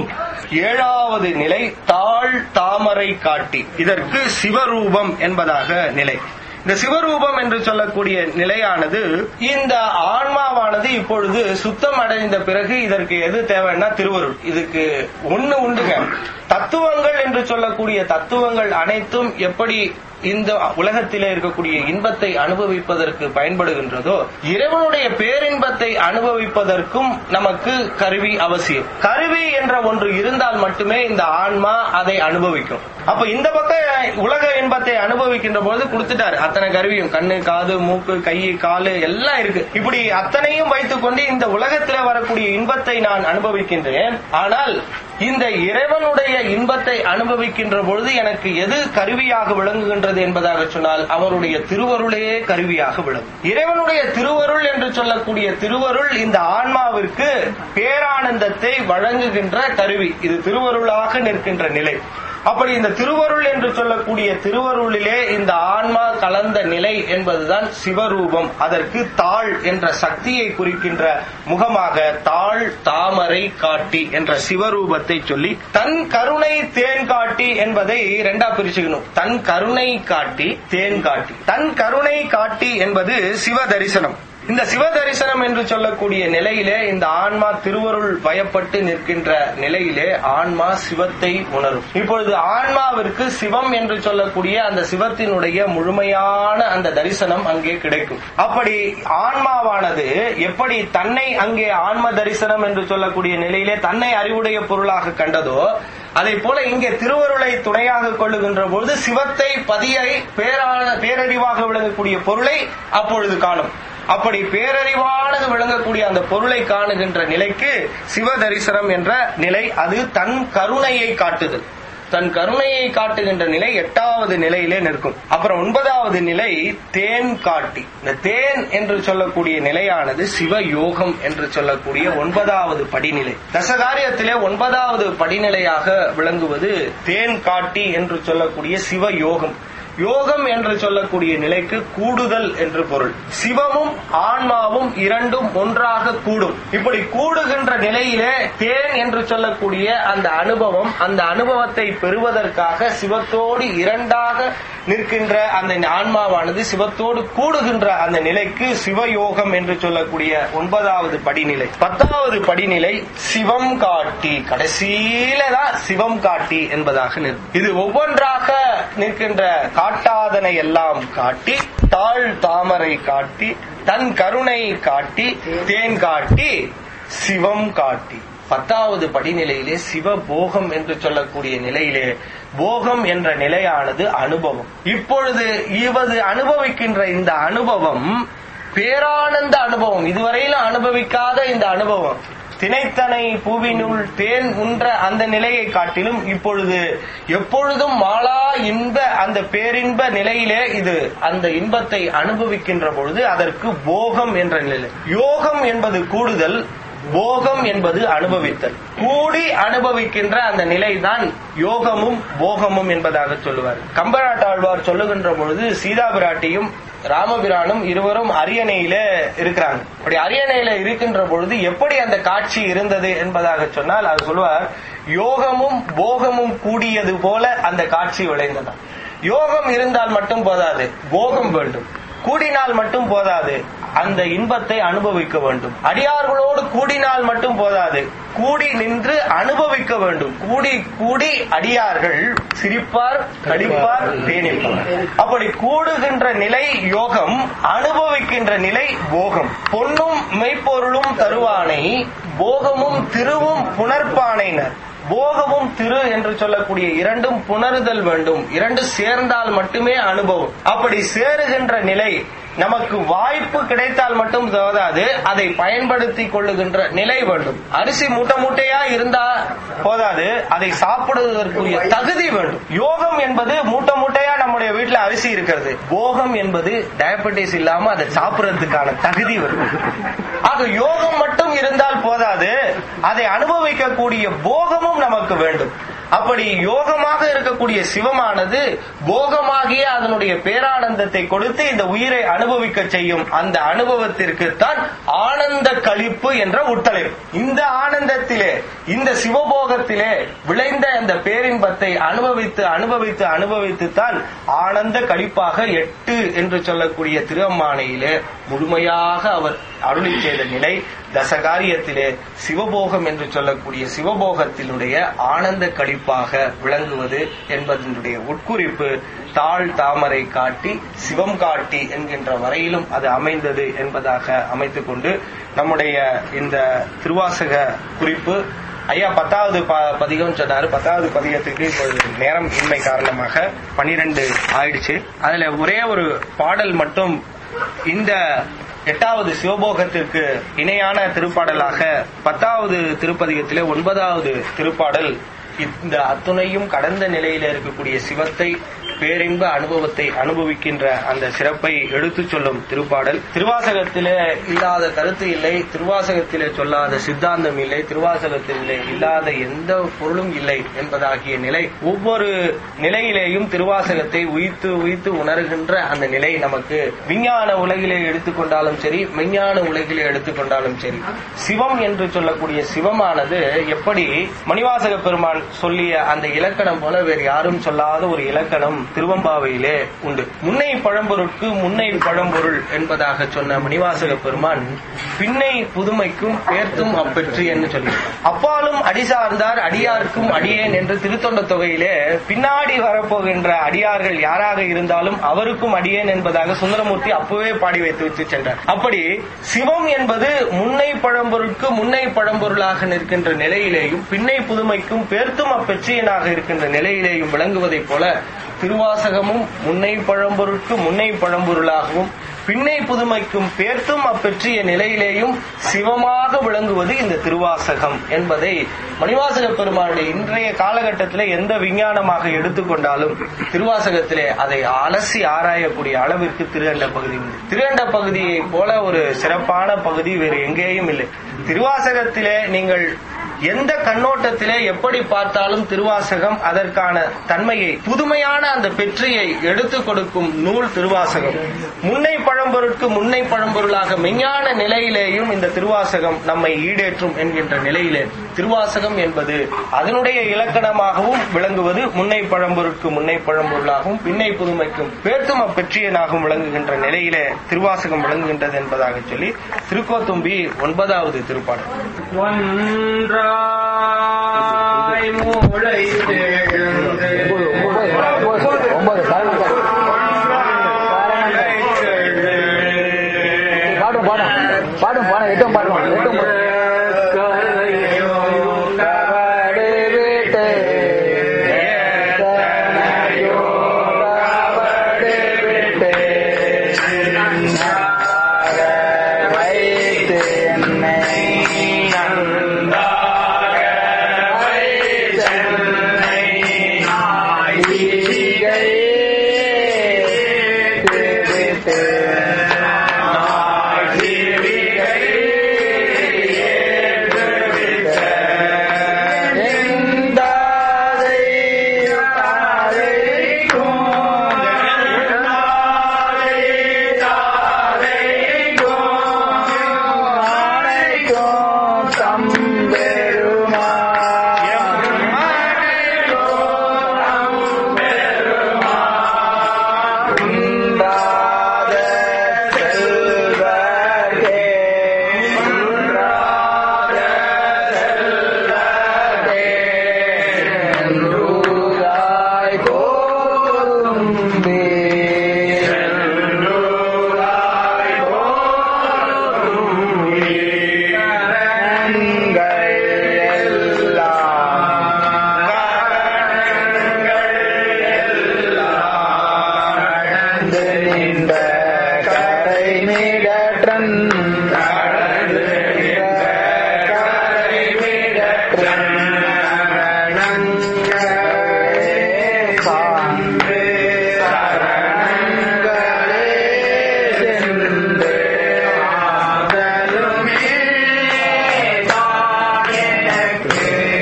ஏழாவது நிலை தாழ் தாமரை காட்டி இதற்கு சிவரூபம் என்பதாக நிலை இந்த சிவரூபம் என்று சொல்லக்கூடிய நிலையானது இந்த ஆன்மாவானது இப்பொழுது சுத்தம் அடைந்த பிறகு இதற்கு எது தேவைன்னா திருவருள் இதுக்கு ஒண்ணு உண்டுங்க தத்துவங்கள் என்று சொல்லக்கூடிய தத்துவங்கள் அனைத்தும் எப்படி இந்த உலகத்திலே இருக்கக்கூடிய இன்பத்தை அனுபவிப்பதற்கு பயன்படுகின்றதோ இறைவனுடைய பேரின்பத்தை அனுபவிப்பதற்கும் நமக்கு கருவி அவசியம் கருவி என்ற ஒன்று இருந்தால் மட்டுமே இந்த ஆன்மா அதை அனுபவிக்கும் அப்ப இந்த பக்கம் உலக இன்பத்தை அனுபவிக்கின்ற பொழுது கொடுத்துட்டாரு அத்தனை கருவியும் கண்ணு காது மூக்கு கை காலு எல்லாம் இருக்கு இப்படி அத்தனையும் வைத்துக் கொண்டு இந்த உலகத்திலே வரக்கூடிய இன்பத்தை நான் அனுபவிக்கின்றேன் ஆனால் இந்த இறைவனுடைய இன்பத்தை அனுபவிக்கின்ற பொழுது எனக்கு எது கருவியாக விளங்குகின்றது என்பதாக சொன்னால் அவருடைய திருவருளே கருவியாக விளங்கும் இறைவனுடைய திருவருள் என்று சொல்லக்கூடிய திருவருள் இந்த ஆன்மாவிற்கு பேரானந்தத்தை வழங்குகின்ற கருவி இது திருவருளாக நிற்கின்ற நிலை அப்படி இந்த திருவருள் என்று சொல்லக்கூடிய திருவருளிலே இந்த ஆன்மா கலந்த நிலை என்பதுதான் சிவரூபம் அதற்கு தாழ் என்ற சக்தியை குறிக்கின்ற முகமாக தாழ் தாமரை காட்டி என்ற சிவரூபத்தை சொல்லி தன் கருணை தேன் காட்டி என்பதை ரெண்டா பிரிச்சுக்கணும் தன் கருணை காட்டி தேன் காட்டி தன் கருணை காட்டி என்பது சிவ தரிசனம் இந்த சிவ தரிசனம் என்று சொல்லக்கூடிய நிலையிலே இந்த ஆன்மா திருவருள் பயப்பட்டு நிற்கின்ற நிலையிலே ஆன்மா சிவத்தை உணரும் இப்பொழுது ஆன்மாவிற்கு சிவம் என்று சொல்லக்கூடிய அந்த சிவத்தினுடைய முழுமையான அந்த தரிசனம் அங்கே கிடைக்கும் அப்படி ஆன்மாவானது எப்படி தன்னை அங்கே ஆன்ம தரிசனம் என்று சொல்லக்கூடிய நிலையிலே தன்னை அறிவுடைய பொருளாக கண்டதோ அதை போல இங்கே திருவருளை துணையாக கொள்ளுகின்ற பொழுது சிவத்தை பதியை பேரான பேரறிவாக விளங்கக்கூடிய பொருளை அப்பொழுது காணும் அப்படி பேரறிவானது விளங்கக்கூடிய அந்த பொருளை காணுகின்ற நிலைக்கு சிவ தரிசனம் என்ற நிலை அது தன் கருணையை காட்டுதல் தன் கருணையை காட்டுகின்ற நிலை எட்டாவது நிலையிலே நிற்கும் அப்புறம் ஒன்பதாவது நிலை தேன் காட்டி இந்த தேன் என்று சொல்லக்கூடிய நிலையானது சிவ யோகம் என்று சொல்லக்கூடிய ஒன்பதாவது படிநிலை தசகாரியத்திலே ஒன்பதாவது படிநிலையாக விளங்குவது தேன் காட்டி என்று சொல்லக்கூடிய சிவ யோகம் யோகம் என்று சொல்லக்கூடிய நிலைக்கு கூடுதல் என்று பொருள் சிவமும் ஆன்மாவும் இரண்டும் ஒன்றாக கூடும் இப்படி கூடுகின்ற நிலையிலே தேன் என்று சொல்லக்கூடிய அந்த அனுபவம் அந்த அனுபவத்தை பெறுவதற்காக சிவத்தோடு இரண்டாக நிற்கின்ற அந்த ஆன்மாவானது சிவத்தோடு கூடுகின்ற அந்த நிலைக்கு சிவயோகம் என்று சொல்லக்கூடிய ஒன்பதாவது படிநிலை பத்தாவது படிநிலை சிவம் காட்டி கடைசியில தான் சிவம் காட்டி என்பதாக நிற்கும் இது ஒவ்வொன்றாக நிற்கின்ற காட்டாதனை எல்லாம் காட்டி தாழ் தாமரை காட்டி தன் கருணை காட்டி தேன் காட்டி சிவம் காட்டி பத்தாவது படிநிலையிலே சிவ போகம் என்று சொல்லக்கூடிய நிலையிலே போகம் என்ற நிலையானது அனுபவம் இப்பொழுது இவது அனுபவிக்கின்ற இந்த அனுபவம் பேரானந்த அனுபவம் இதுவரையிலும் அனுபவிக்காத இந்த அனுபவம் திணைத்தனை பூவினுள் தேன் உன்ற அந்த நிலையை காட்டிலும் இப்பொழுது எப்பொழுதும் மாளா இன்ப அந்த பேரின்ப நிலையிலே இது அந்த இன்பத்தை அனுபவிக்கின்ற பொழுது அதற்கு போகம் என்ற நிலை யோகம் என்பது கூடுதல் போகம் என்பது அனுபவித்தல் கூடி அனுபவிக்கின்ற அந்த நிலைதான் யோகமும் போகமும் என்பதாக சொல்லுவார் கம்பராட்டாழ்வார் சொல்லுகின்ற பொழுது சீதா பிராட்டியும் ராமபிரானும் இருவரும் அரியணையில இருக்கிறாங்க அப்படி அரியணையில இருக்கின்ற பொழுது எப்படி அந்த காட்சி இருந்தது என்பதாக சொன்னால் அது சொல்லுவார் யோகமும் போகமும் கூடியது போல அந்த காட்சி விளைந்ததா யோகம் இருந்தால் மட்டும் போதாது போகம் வேண்டும் கூடினால் மட்டும் போதாது அந்த இன்பத்தை அனுபவிக்க வேண்டும் அடியார்களோடு கூடினால் மட்டும் போதாது கூடி நின்று அனுபவிக்க வேண்டும் கூடி கூடி அடியார்கள் சிரிப்பார் கடிப்பார் தேனிப்பார் அப்படி கூடுகின்ற நிலை யோகம் அனுபவிக்கின்ற நிலை போகம் பொன்னும் மெய்ப்பொருளும் தருவானை போகமும் திருவும் புனர்ப்பானைனர் போகமும் திரு என்று சொல்லக்கூடிய இரண்டும் புணருதல் வேண்டும் இரண்டு சேர்ந்தால் மட்டுமே அனுபவம் அப்படி சேருகின்ற நிலை நமக்கு வாய்ப்பு கிடைத்தால் மட்டும் போதாது அதை பயன்படுத்தி கொள்ளுகின்ற நிலை வேண்டும் அரிசி மூட்டை மூட்டையா இருந்தா போதாது அதை சாப்பிடுவதற்குரிய தகுதி வேண்டும் யோகம் என்பது மூட்டை மூட்டையா நம்முடைய வீட்டுல அரிசி இருக்கிறது போகம் என்பது டயபெட்டிஸ் இல்லாம அதை சாப்பிடுறதுக்கான தகுதி வேண்டும் ஆக யோகம் மட்டும் இருந்தால் போதாது அதை அனுபவிக்கக்கூடிய போகமும் நமக்கு வேண்டும் அப்படி யோகமாக இருக்கக்கூடிய சிவமானது போகமாகிய அதனுடைய பேரானந்தத்தை கொடுத்து இந்த உயிரை அனுபவிக்க செய்யும் அந்த அனுபவத்திற்கு தான் ஆனந்த கழிப்பு என்ற உட்தலைப்பு இந்த ஆனந்தத்திலே இந்த சிவபோகத்திலே விளைந்த அந்த பேரின்பத்தை அனுபவித்து அனுபவித்து அனுபவித்து தான் ஆனந்த கழிப்பாக எட்டு என்று சொல்லக்கூடிய திருஅம்மானையிலே முழுமையாக அவர் அருளி செய்த நிலை தசகாரியத்திலே சிவபோகம் என்று சொல்லக்கூடிய சிவபோகத்தினுடைய ஆனந்த கழிப்பாக விளங்குவது என்பதனுடைய உட்குறிப்பு தாழ் தாமரை காட்டி சிவம் காட்டி என்கின்ற வரையிலும் அது அமைந்தது என்பதாக அமைத்துக் கொண்டு நம்முடைய இந்த திருவாசக குறிப்பு ஐயா பத்தாவது ப- பதிகம் சொன்னாரு பத்தாவது பதிகத்துக்கு இப்பொழுது நேரம் இன்மை காரணமாக பனிரெண்டு ஆயிடுச்சு அதுல ஒரே ஒரு பாடல் மட்டும் இந்த எட்டாவது சிவபோகத்திற்கு இணையான திருப்பாடலாக பத்தாவது திருப்பதிகத்திலே ஒன்பதாவது திருப்பாடல் இந்த அத்துணையும் கடந்த நிலையில இருக்கக்கூடிய சிவத்தை பேரின்ப அனுபவத்தை அனுபவிக்கின்ற அந்த சிறப்பை எடுத்துச் சொல்லும் திருப்பாடல் திருவாசகத்திலே இல்லாத கருத்து இல்லை திருவாசகத்திலே சொல்லாத சித்தாந்தம் இல்லை திருவாசகத்திலே இல்லாத எந்த பொருளும் இல்லை என்பதாகிய நிலை ஒவ்வொரு நிலையிலேயும் திருவாசகத்தை உயித்து உயித்து உணர்கின்ற அந்த நிலை நமக்கு விஞ்ஞான உலகிலே எடுத்துக்கொண்டாலும் சரி மெஞ்ஞான உலகிலே எடுத்துக்கொண்டாலும் சரி சிவம் என்று சொல்லக்கூடிய சிவமானது எப்படி மணிவாசக பெருமான் சொல்லிய அந்த இலக்கணம் போல வேறு யாரும் சொல்லாத ஒரு இலக்கணம் திருவம்பாவையிலே உண்டு முன்னை பழம்பொருட்கு முன்னை பழம்பொருள் என்பதாக சொன்ன மணிவாசக பெருமான் பின்னை புதுமைக்கும் பேர்த்தும் அப்பெற்று என்று சொல்லி அப்பாலும் அடி சார்ந்தார் அடியார்க்கும் அடியேன் என்று திருத்தொண்ட தொகையிலே பின்னாடி வரப்போகின்ற அடியார்கள் யாராக இருந்தாலும் அவருக்கும் அடியேன் என்பதாக சுந்தரமூர்த்தி அப்பவே பாடி வைத்து விட்டு சென்றார் அப்படி சிவம் என்பது முன்னை பழம்பொருட்கு முன்னை பழம்பொருளாக நிற்கின்ற நிலையிலேயும் பின்னை புதுமைக்கும் பேர்த்தும் அப்பெற்றியனாக இருக்கின்ற நிலையிலேயும் விளங்குவதைப் போல திருவாசகமும் முன்னை பழம்பொருட்கு முன்னை பழம்பொருளாகவும் பின்னை புதுமைக்கும் பேர்த்தும் அப்பெற்றிய நிலையிலேயும் சிவமாக விளங்குவது இந்த திருவாசகம் என்பதை மணிவாசக பெருமானுடைய இன்றைய காலகட்டத்திலே எந்த விஞ்ஞானமாக எடுத்துக்கொண்டாலும் திருவாசகத்திலே அதை அலசி ஆராயக்கூடிய அளவிற்கு திருஅண்ட பகுதி உண்டு திருஅண்ட பகுதியை போல ஒரு சிறப்பான பகுதி வேறு எங்கேயும் இல்லை திருவாசகத்திலே நீங்கள் எந்த கண்ணோட்டத்திலே எப்படி பார்த்தாலும் திருவாசகம் அதற்கான தன்மையை புதுமையான அந்த பெற்றியை எடுத்துக் கொடுக்கும் நூல் திருவாசகம் முன்னை பழம்பொருட்கு முன்னை பழம்பொருளாக மெஞ்ஞான நிலையிலேயும் இந்த திருவாசகம் நம்மை ஈடேற்றும் என்கின்ற நிலையிலே திருவாசகம் என்பது அதனுடைய இலக்கணமாகவும் விளங்குவது முன்னை பழம்பொருட்கு முன்னை பழம்பொருளாகவும் பின்னை புதுமைக்கும் பேர்த்தும பெற்றியனாகவும் விளங்குகின்ற நிலையிலே திருவாசகம் விளங்குகின்றது என்பதாக சொல்லி திருக்கோத்தும்பி ஒன்பதாவது திருப்பாடல் ஒன்றாய் மூளை தேழ்ந்து ஒன்பது காரணம் பாடும் பாடும் பாடும் பாடம் எட்டும் பாடுவோம் எட்டும் கவடு விட்டு எத்தனையோ கவடு விட்டு நன்றாக வைத்து என்னை நன்றாக வைத்து என்னை நாயிகை திருத்து உண்டாத செல்வர்க்கே உண்டாத செல்வர்க்கே என்றூராய் கோதும்பி என்றூராய் கோதும்பி கரங்கள் எல்லாம் கடந்து நின்ற கரை மீடற்றன் கடந்து நின்ற கரை மீடற்றன் சரணங்களே சான்று சரணங்களே சென்று ஆதலுமே தான் எனக்கு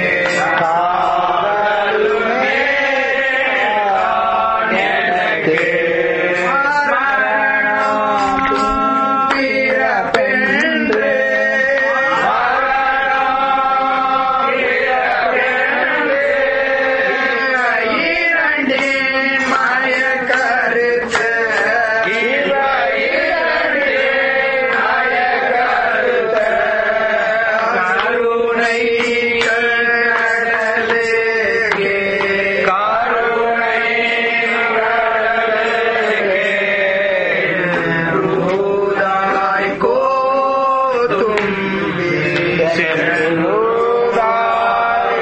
காதலுமே தான் எனக்கு மரணம் பிறப்பென்று மரணம் பிறப்பென்று இரண்டின் மயக்கருத்து இவை இரண்டின் மயக்கருத்து கருணை கடலுக்கே கருணை கடலுக்கே கோதும்பி செல்லுதாய்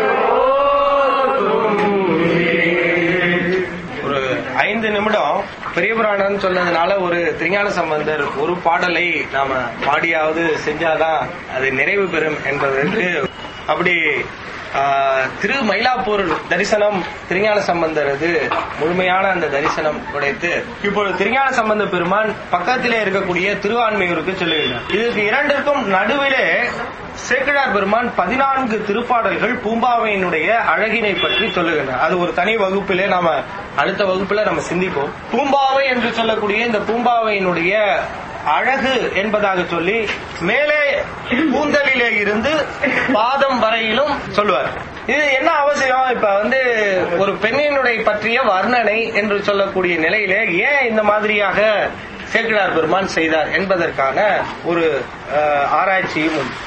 ஒரு ஐந்து நிமிடம் பெரிய புராணம் சொன்னதுனால ஒரு திருஞான சம்பந்தர் ஒரு பாடலை நாம பாடியாவது செஞ்சாதான் அது நிறைவு பெறும் என்பதற்கு அப்படி ஆஹ், திரு மயிலாப்பூர் தரிசனம் திருஞான சம்பந்தரது முழுமையான அந்த தரிசனம் உடைத்து இப்பொழுது திருஞான சம்பந்த பெருமான் பக்கத்திலே இருக்கக்கூடிய திருவான்மையூருக்கு செல்லுகிறார் இதுக்கு இரண்டிற்கும் நடுவிலே சேக்கிழார் பெருமான் பதினான்கு திருப்பாடல்கள் பூம்பாவையினுடைய அழகினை பற்றி சொல்லுகின்றனர் அது ஒரு தனி வகுப்பிலே நாம அடுத்த வகுப்புல நம்ம சிந்திப்போம் பூம்பாவை என்று சொல்லக்கூடிய இந்த பூம்பாவையினுடைய அழகு என்பதாக சொல்லி மேலே கூந்தலிலே இருந்து பாதம் வரையிலும் சொல்லுவார் இது என்ன அவசியம் இப்ப வந்து ஒரு பெண்ணினுடைய பற்றிய வர்ணனை என்று சொல்லக்கூடிய நிலையிலே ஏன் இந்த மாதிரியாக சேக்கிழார் பெருமான் செய்தார் என்பதற்கான ஒரு அஹ், ஆராய்ச்சியும் உண்டு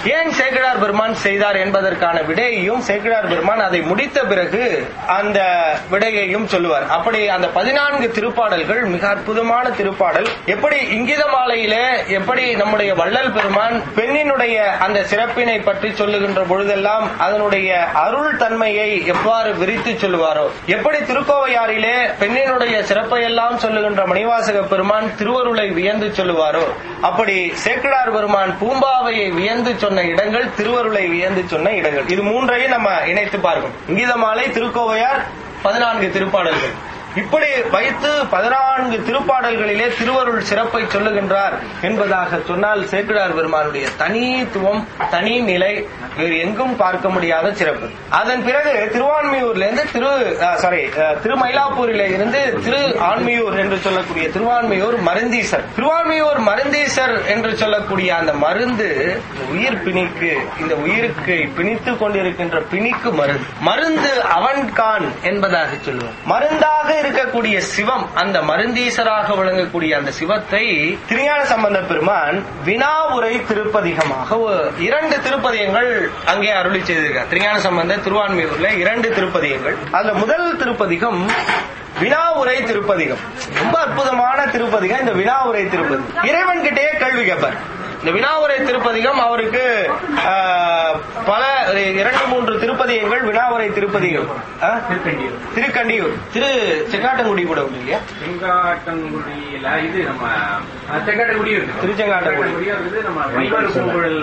ஏன் சேக்கிழார் பெருமான் செய்தார் என்பதற்கான விடையையும் சேக்கிழார் பெருமான் அதை முடித்த பிறகு அந்த விடையையும் சொல்லுவார் அப்படி அந்த பதினான்கு திருப்பாடல்கள் மிக அற்புதமான திருப்பாடல் எப்படி இங்கித மாலையிலே எப்படி நம்முடைய வள்ளல் பெருமான் பெண்ணினுடைய அந்த சிறப்பினை பற்றி சொல்லுகின்ற பொழுதெல்லாம் அதனுடைய அருள் தன்மையை எவ்வாறு விரித்து சொல்லுவாரோ எப்படி திருக்கோவையாரிலே பெண்ணினுடைய சிறப்பை எல்லாம் சொல்லுகின்ற மணிவாசக பெருமான் திருவருளை வியந்து சொல்லுவாரோ அப்படி சேக்கிழார் பெருமான் பூம்பாவையை வியந்து சொன்ன இடங்கள் திருவருளை வியந்து சொன்ன இடங்கள் இது மூன்றையும் நம்ம இணைத்து பார்க்கணும் இங்கிதமாலை திருக்கோவையார் பதினான்கு திருப்பாடல்கள் இப்படி வைத்து பதினான்கு திருப்பாடல்களிலே திருவருள் சிறப்பை சொல்லுகின்றார் என்பதாக சொன்னால் சேக்கிழார் பெருமானுடைய தனித்துவம் தனி நிலை வேறு எங்கும் பார்க்க முடியாத சிறப்பு அதன் பிறகு திருவான்மியூர்ல இருந்து திரு சாரி திருமயிலாப்பூரில இருந்து திரு ஆன்மியூர் என்று சொல்லக்கூடிய திருவான்மியூர் மருந்தீசர் திருவான்மியூர் மருந்தீசர் என்று சொல்லக்கூடிய அந்த மருந்து உயிர் பிணிக்கு இந்த உயிருக்கு பிணித்து கொண்டிருக்கின்ற பிணிக்கு மருந்து மருந்து அவன்கான் என்பதாக சொல்லுவோம் மருந்தாக இருக்கக்கூடிய சிவம் அந்த மருந்தீசராக விளங்கக்கூடிய அந்த சிவத்தை திருஞான சம்பந்த பெருமான் வினா உரை திருப்பதிகமாக ஒ- இரண்டு திருப்பதிகங்கள் அங்கே அருளி செய்திருக்கார் திருஞான சம்பந்த திருவான்மியூர்ல இரண்டு திருப்பதிகங்கள் அதுல முதல் திருப்பதிகம் வினா உரை திருப்பதிகம் ரொம்ப அற்புதமான திருப்பதிகம் இந்த வினா உரை திருப்பதி இறைவன் கிட்டே கேள்வி கேட்பார் இந்த வினாவுரை திருப்பதிகம் அவருக்கு ஆஹ், பல இரண்டு மூன்று திருப்பதிகங்கள் வினாவுரை திருப்பதிகம் ஆ? திருக்கண்டியூர் திரு செங்காட்டங்குடி கூட உண்டு இல்லையா செங்காட்டங்குடியில இது நம்ம அஹ், செங்காட்டங்குடி இருக்கு திருச்செங்காட்டங்குடி. செங்காட்டங்குடியா இருக்குது நம்ம மைமறு பூங்குழல்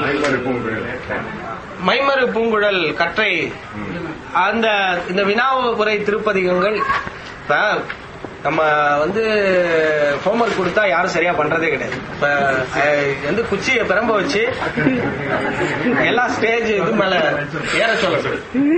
மைமறு பூங்குழல் கற்றை அந்த இந்த வினாவுரை திருப்பதிகங்கள் இப்ப நம்ம வந்து ஹோம்ஒர்க் கொடுத்தா யாரும் சரியா பண்றதே கிடையாது இப்ப அஹ், வந்து குச்சியை பிரம்ப வச்சு எல்லா ஸ்டேஜ் இது மேல ஏற சொல்ல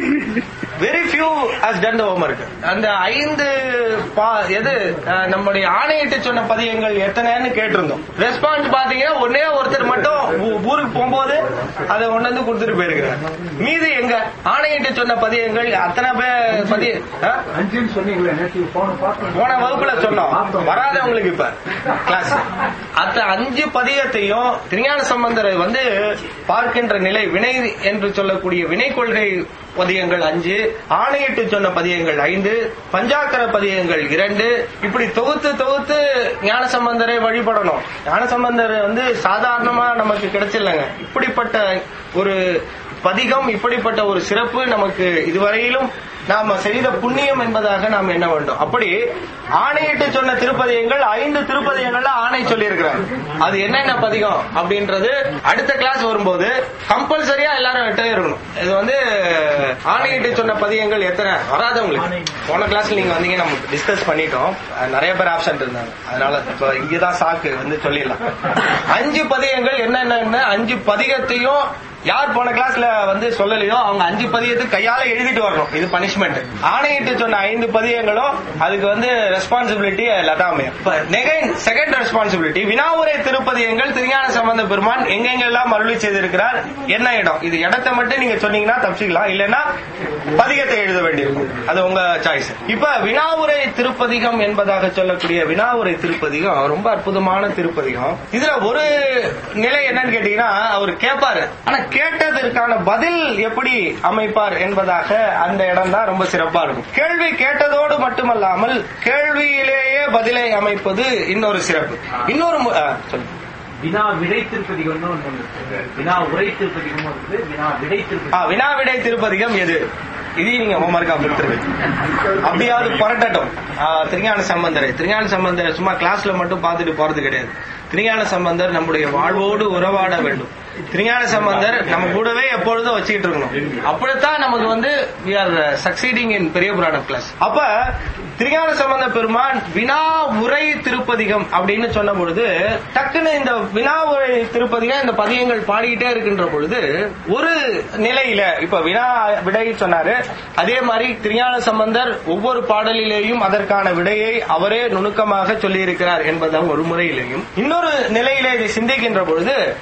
very few has done the homework அந்த ஐந்து பா- எது அஹ், நம்முடைய ஆணையிட்டு சொன்ன பதியங்கள் எத்தனைன்னு கேட்டிருந்தோம் ரெஸ்பான்ஸ் பாத்தீங்கன்னா ஒன்னே ஒருத்தர் மட்டும் ஊ- ஊருக்கு போகும்போது அதை கொண்டு வந்து கொடுத்துட்டு போயிருக்கிறார் மீதி எங்க ஆணையிட்டு சொன்ன பதியங்கள் அத்தனை பேர் பதிய ஆ? அஞ்சுன்னு சொன்னீங்களே நேற்று போன பார்த்தோம் போன வகுப்புல சொன்னோம் வராதவங்களுக்கு இப்ப கிளாஸ் அத்த அஞ்சு பதியத்தையும் திருஞான சம்பந்தரை வந்து பார்க்கின்ற நிலை வினை என்று சொல்லக்கூடிய வினை கொள்கை பதியங்கள் அஞ்சு ஆணையிட்டு சொன்ன பதியங்கள் ஐந்து பஞ்சாக்கர பதியங்கள் இரண்டு இப்படி தொகுத்து தொகுத்து ஞான சம்பந்தரை வழிபடணும் ஞான சம்பந்தர் வந்து சாதாரணமா நமக்கு கிடைச்சிடலங்க இப்படிப்பட்ட ஒரு பதிகம் இப்படிப்பட்ட ஒரு சிறப்பு நமக்கு இதுவரையிலும் நாம செய்த புண்ணியம் என்பதாக நாம் எண்ண வேண்டும் அப்படி ஆணையிட்டு சொன்ன திருப்பதியங்கள் ஐந்து திருப்பதியங்கள்ல ஆணை சொல்லியிருக்கிறார் அது என்னென்ன பதிகம் அப்படின்றது அடுத்த கிளாஸ் வரும்போது கம்பல்சரியா எல்லாரும் எட்டே இருக்கணும் இது வந்து ஆணையிட்டு சொன்ன பதியங்கள் எத்தனை வராதவங்களுக்கு போன கிளாஸ்ல நீங்க வந்தீங்க நம்ம டிஸ்கஸ் பண்ணிட்டோம் அஹ் நிறைய பேர் ஆப்சன்ட் இருந்தாங்க அதனால இப்ப இங்கதான் சாக்கு வந்து சொல்லிடலாம் அஞ்சு பதியங்கள் என்னென்ன அஞ்சு பதிகத்தையும் யார் போன கிளாஸ்ல வந்து சொல்லலையோ அவங்க அஞ்சு பதியத்துக்கு கையால எழுதிட்டு வரணும் இது பனிஷ்மெண்ட் ஆணையிட்டு சொன்ன ஐந்து பதியங்களும் அதுக்கு வந்து ரெஸ்பான்சிபிலிட்டி லதா அமையும் செகண்ட் ரெஸ்பான்சிபிலிட்டி வினாவுரை திருப்பதியங்கள் திருஞான சம்பந்த பெருமான் எங்கெங்கெல்லாம் அருளி செய்திருக்கிறார் என்ன இடம் இது இடத்தை மட்டும் நீங்க சொன்னீங்கன்னா தப்பிச்சுக்கலாம் இல்லைன்னா பதிகத்தை எழுத வேண்டியிருக்கும் அது உங்க சாய்ஸ் இப்ப வினாவுரை திருப்பதிகம் என்பதாக சொல்லக்கூடிய வினாவுரை திருப்பதிகம் ரொம்ப அற்புதமான திருப்பதிகம் இதுல ஒரு நிலை என்னன்னு கேட்டீங்கன்னா அவர் கேட்பாரு ஆனா கேட்டதற்கான பதில் எப்படி அமைப்பார் என்பதாக அந்த இடம் தான் ரொம்ப சிறப்பா இருக்கும் கேள்வி கேட்டதோடு மட்டுமல்லாமல் கேள்வியிலேயே பதிலை அமைப்பது இன்னொரு சிறப்பு இன்னொரு மு- ஆ, சொல்லுங்க வினா விடை திருப்பதிகம்னு ஒன்று இருக்கு வினா உரை திருப்பதிகமும் இருக்குது வினா விடை ஆ, திருப்பதி வினா விடை திருப்பதிகம் எது இதையும் நீங்க ஹோம்ஒர்க்கா கொடுத்துருங்க அப்படியாவது புரட்டட்டும் ஆ, திருஞான சம்பந்தரை திருஞான சம்பந்தர் சும்மா கிளாஸ்ல மட்டும் பார்த்துட்டு போறது கிடையாது திருஞான சம்பந்தர் நம்முடைய வாழ்வோடு உறவாட வேண்டும் திருஞான சம்பந்தர் நம்ம கூடவே எப்பொழுதும் வச்சுக்கிட்டு இருக்கணும் அப்படித்தான் நமக்கு வந்து we are சக்சீடிங் இன் பெரிய புராணம் கிளாஸ் அப்ப திருஞான சம்பந்த பெருமான் வினா உரை திருப்பதிகம் அப்படின்னு சொன்ன பொழுது டக்குன்னு இந்த வினா உரை திருப்பதிகம் இந்த பதியங்கள் பாடிக்கிட்டே இருக்கின்ற பொழுது ஒரு நிலையில இப்ப வினா விடை சொன்னாரு அதே மாதிரி திருஞான சம்பந்தர் ஒவ்வொரு பாடலிலேயும் அதற்கான விடையை அவரே நுணுக்கமாக சொல்லியிருக்கிறார் என்பதும் ஒரு முறையிலேயும் இன்னொரு நிலையில இதை சிந்திக்கின்ற பொழுது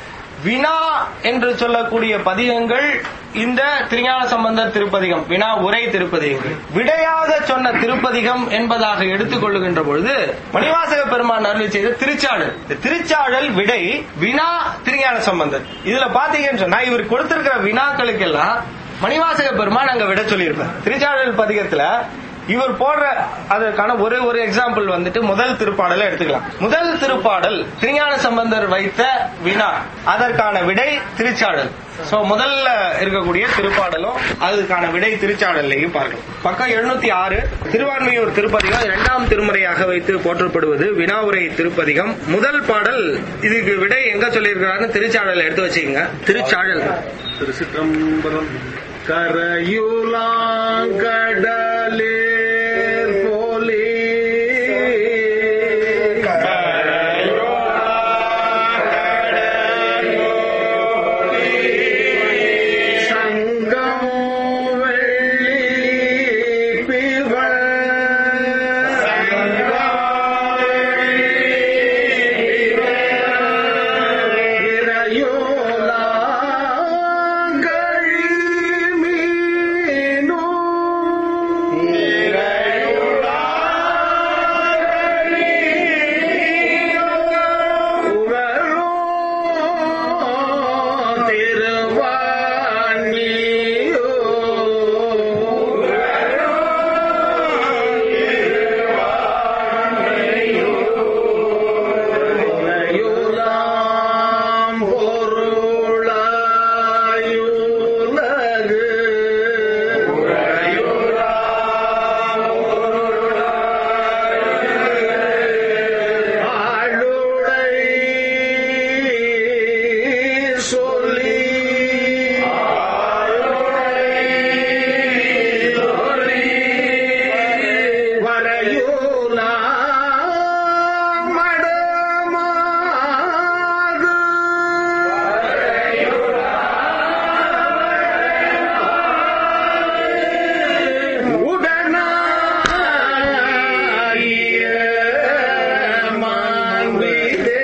வினா என்று சொல்லக்கூடிய பதிகங்கள் இந்த திருஞான சம்பந்தர் திருப்பதிகம் வினா உரை திருப்பதிகங்கள் விடையாக சொன்ன திருப்பதிகம் என்பதாக எடுத்துக்கொள்ளுகின்ற பொழுது மணிவாசக பெருமான் அருள் செய்த திருச்சாடல் இந்த திருச்சாடல் விடை வினா திருஞான சம்பந்தர் இதுல பாத்தீங்கன்னு சொன்னா இவர் கொடுத்திருக்கிற வினாக்களுக்கெல்லாம் மணிவாசக பெருமான் அங்க விட சொல்லியிருப்பார் திருச்சாடல் பதிகத்துல இவர் போடுற அதற்கான ஒரு ஒரு எக்ஸாம்பிள் வந்துட்டு முதல் திருப்பாடலை எடுத்துக்கலாம் முதல் திருப்பாடல் திருஞான சம்பந்தர் வைத்த வினா அதற்கான விடை திருச்சாடல் சோ முதல்ல இருக்கக்கூடிய திருப்பாடலும் அதுக்கான விடை திருச்சாடல்லையும் பார்க்கலாம் பக்கம் எழுநூத்தி ஆறு திருவான்மையூர் திருப்பதிகம் இரண்டாம் திருமுறையாக வைத்து போற்றப்படுவது வினாவுரை திருப்பதிகம் முதல் பாடல் இதுக்கு விடை எங்க சொல்லியிருக்கிறாருன்னு திருச்சாடல் எடுத்து வச்சுக்கோங்க திருச்சாடல் திருச்சிற்றம்பலம் கரையுலாங்கடலே போலே சங்கம் வெள்ளி பிவள் பொருளாம் பொருளாயுலகு ஆளுடை சொல்லி வரையுலா மடமாகு உடனாகிய மாண்பிதே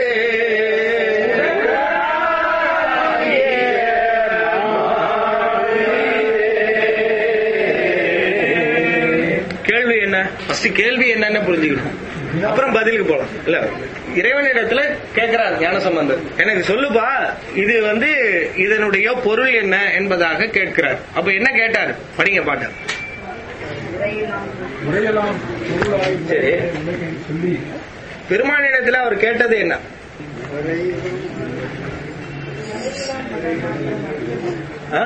கேள்வி என்ன ஃபர்ஸ்ட் கேள்வி என்னன்னு புரிஞ்சுக்கணும் அப்புறம் பதிலுக்கு போலாம் இல்ல இறைவனிடத்துல கேட்கிறார் ஞானசம்பந்தர் எனக்கு சொல்லுப்பா இது வந்து இதனுடைய பொருள் என்ன என்பதாக கேட்கிறார் அப்ப என்ன கேட்டார் படிங்க பாட்ட உரையெல்லாம் பொருளாய் சரி. சொல்லி பெருமானிடத்துல அவர் கேட்டது என்ன ஆ?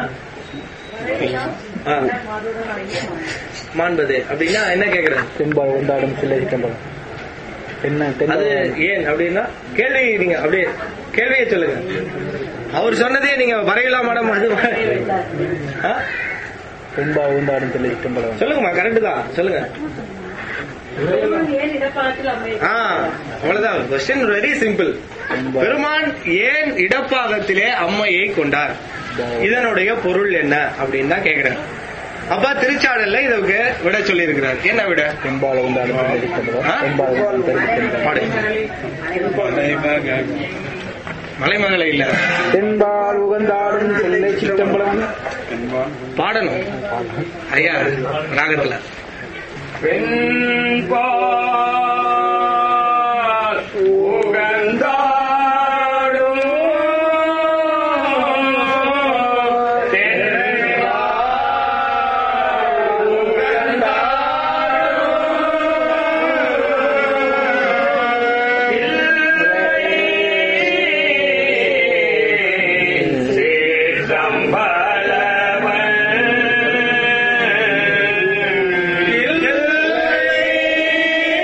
ஆ. மாண்பது அப்படின்னா என்ன கேக்குறாரு தென்பால் கொண்டாடும் சிலை கண்டனம் என்ன அது ஏன் அப்படின்னா கேள்வி நீங்க அப்படியே கேள்வியை சொல்லுங்க அவர் சொன்னதே நீங்க வரையலாம் மேடம் அது ஆ? தென்பால் கொண்டாடும் சிலை கண்டனம் சொல்லுங்கம்மா கரெக்ட் தான் சொல்லுங்க ஆ அவ்வளவுதான் கொஸ்டின் வெரி சிம்பிள் பெருமான் ஏன் இடப்பாகத்திலே அம்மையை கொண்டார் இதனுடைய பொருள் என்ன அப்படின்னு தான் கேக்குறேன் அப்ப திருச்சாடல்ல இதுக்கு விட சொல்லி இருக்கிறார் என்ன விட தென்பால் கொண்டாடும் சிலை கண்டனம் ஆ? தென்பால் கொண்டாடும் பாடு மலைமகளை இல்ல தென்பால் உகந்தாடும் சிலை சிற்றம்பலம் பாடணும் ஐயா ராகத்துல வெண்பால் உகந்தாடும் தென்பால் உகந்தாடும் சேதம்பலவன்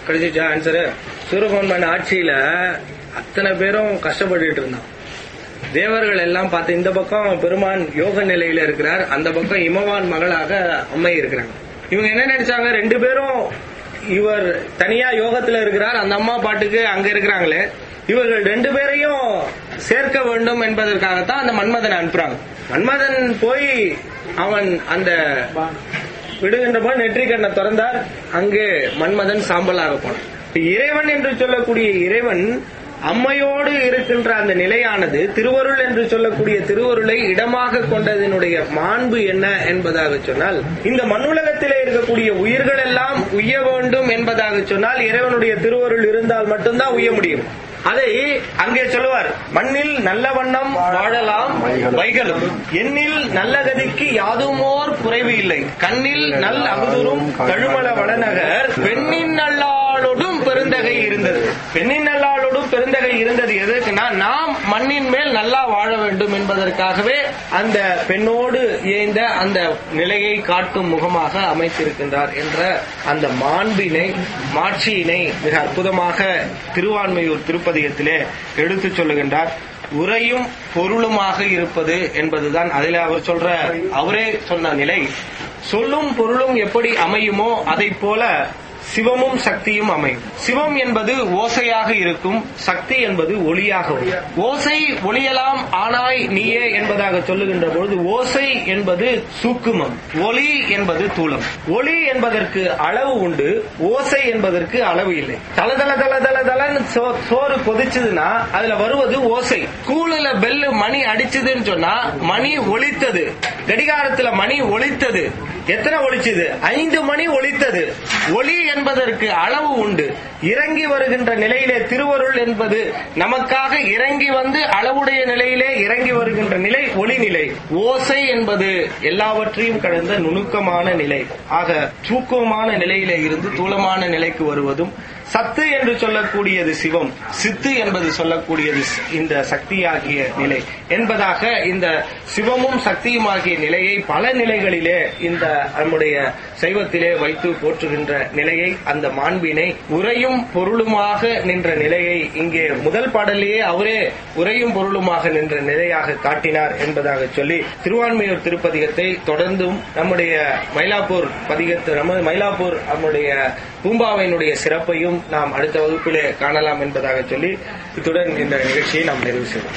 கிடைச்சிச்சா ஆன்சரு சூரபன்மன் ஆட்சியில அத்தனை பேரும் கஷ்டப்பட்டுட்டு இருந்தான் தேவர்கள் எல்லாம் பார்த்து இந்த பக்கம் பெருமான் யோக நிலையில இருக்கிறார் அந்த பக்கம் இமவான் மகளாக அம்மை இருக்கிறாங்க இவங்க என்ன நினைச்சாங்க ரெண்டு பேரும் இவர் தனியா யோகத்துல இருக்கிறார் அந்த அம்மா பாட்டுக்கு அங்க இருக்கிறாங்களே இவர்கள் ரெண்டு பேரையும் சேர்க்க வேண்டும் என்பதற்காகத்தான் அந்த மன்மதனை அனுப்புறாங்க மன்மதன் போய் அவன் அந்த விடுகின்ற போது நெற்றிக்கண்ணை திறந்தார் அங்கே மன்மதன் சாம்பலாக போனான் இறைவன் என்று சொல்லக்கூடிய இறைவன் அம்மையோடு இருக்கின்ற அந்த நிலையானது திருவருள் என்று சொல்லக்கூடிய திருவருளை இடமாக கொண்டதனுடைய மாண்பு என்ன என்பதாக சொன்னால் இந்த மண்ணுலகத்திலே இருக்கக்கூடிய உயிர்கள் எல்லாம் உய்ய வேண்டும் என்பதாக சொன்னால் இறைவனுடைய திருவருள் இருந்தால் மட்டும்தான் உய்ய முடியும் அதை அங்கே சொல்லுவார் மண்ணில் நல்ல வண்ணம் வாழலாம் வைகளும் எண்ணில் நல்ல கதிக்கு யாதுமோர் குறைவு இல்லை கண்ணில் நல் அகுதுரும் கழுமல வடநகர் பெண்ணின் நல்லாளோடும் பெருந்தகை இருந்தது பெண்ணின் நல்லாளோடும் பெருந்தகை இருந்தது எதற்குனா நாம் மண்ணின் மேல் நல்லா வாழ வேண்டும் என்பதற்காகவே அந்த பெண்ணோடு இயைந்த அந்த நிலையை காட்டும் முகமாக அமைத்திருக்கின்றார் என்ற அந்த மாண்பினை மாட்சியினை மிக அற்புதமாக திருவான்மையூர் திருப்பதிகத்திலே எடுத்துச் சொல்லுகின்றார் உரையும் பொருளுமாக இருப்பது என்பதுதான் அதில் அவர் சொல்ற அவரே சொன்ன நிலை சொல்லும் பொருளும் எப்படி அமையுமோ அதை போல சிவமும் சக்தியும் அமையும் சிவம் என்பது ஓசையாக இருக்கும் சக்தி என்பது ஒளியாக வரும். ஓசை ஒளியலாம் ஆனாய் நீயே என்பதாக சொல்லுகின்ற பொழுது ஓசை என்பது சூக்குமம் ஒளி என்பது தூளம் ஒளி என்பதற்கு அளவு உண்டு ஓசை என்பதற்கு அளவு இல்லை தல தல தல தல தலன்னு சோ- சோறு கொதிச்சதுன்னா அதுல வருவது ஓசை கூழுல பெல்லு மணி அடிச்சதுன்னு சொன்னா மணி ஒலித்தது கடிகாரத்துல மணி ஒலித்தது எத்தனை ஒலிச்சது ஐந்து மணி ஒலித்தது ஒளி என்பதற்கு அளவு உண்டு இறங்கி வருகின்ற நிலையிலே திருவருள் என்பது நமக்காக இறங்கி வந்து அளவுடைய நிலையிலே இறங்கி வருகின்ற நிலை ஒளி நிலை ஓசை என்பது எல்லாவற்றையும் கடந்த நுணுக்கமான நிலை ஆக தூக்கமான நிலையிலே இருந்து தூளமான நிலைக்கு வருவதும் சத்து என்று சொல்லக்கூடியது சிவம் சித்து என்பது சொல்லக்கூடியது ஸ்- இந்த சக்தியாகிய நிலை என்பதாக இந்த சிவமும் சக்தியும் ஆகிய நிலையை பல நிலைகளிலே இந்த நம்முடைய சைவத்திலே வைத்து போற்றுகின்ற நிலையை அந்த மாண்பினை உரையும் பொருளுமாக நின்ற நிலையை இங்கே முதல் பாடலிலேயே அவரே உரையும் பொருளுமாக நின்ற நிலையாக காட்டினார் என்பதாக சொல்லி திருவான்மையூர் திருப்பதிகத்தை தொடர்ந்தும் நம்முடைய மயிலாப்பூர் பதிகத்து நம்ம மயிலாப்பூர் நம்முடைய பூம்பாவையினுடைய சிறப்பையும் நாம் அடுத்த வகுப்பிலே காணலாம் என்பதாக சொல்லி இத்துடன் இந்த நிகழ்ச்சியை நாம் நிறைவு செய்வோம்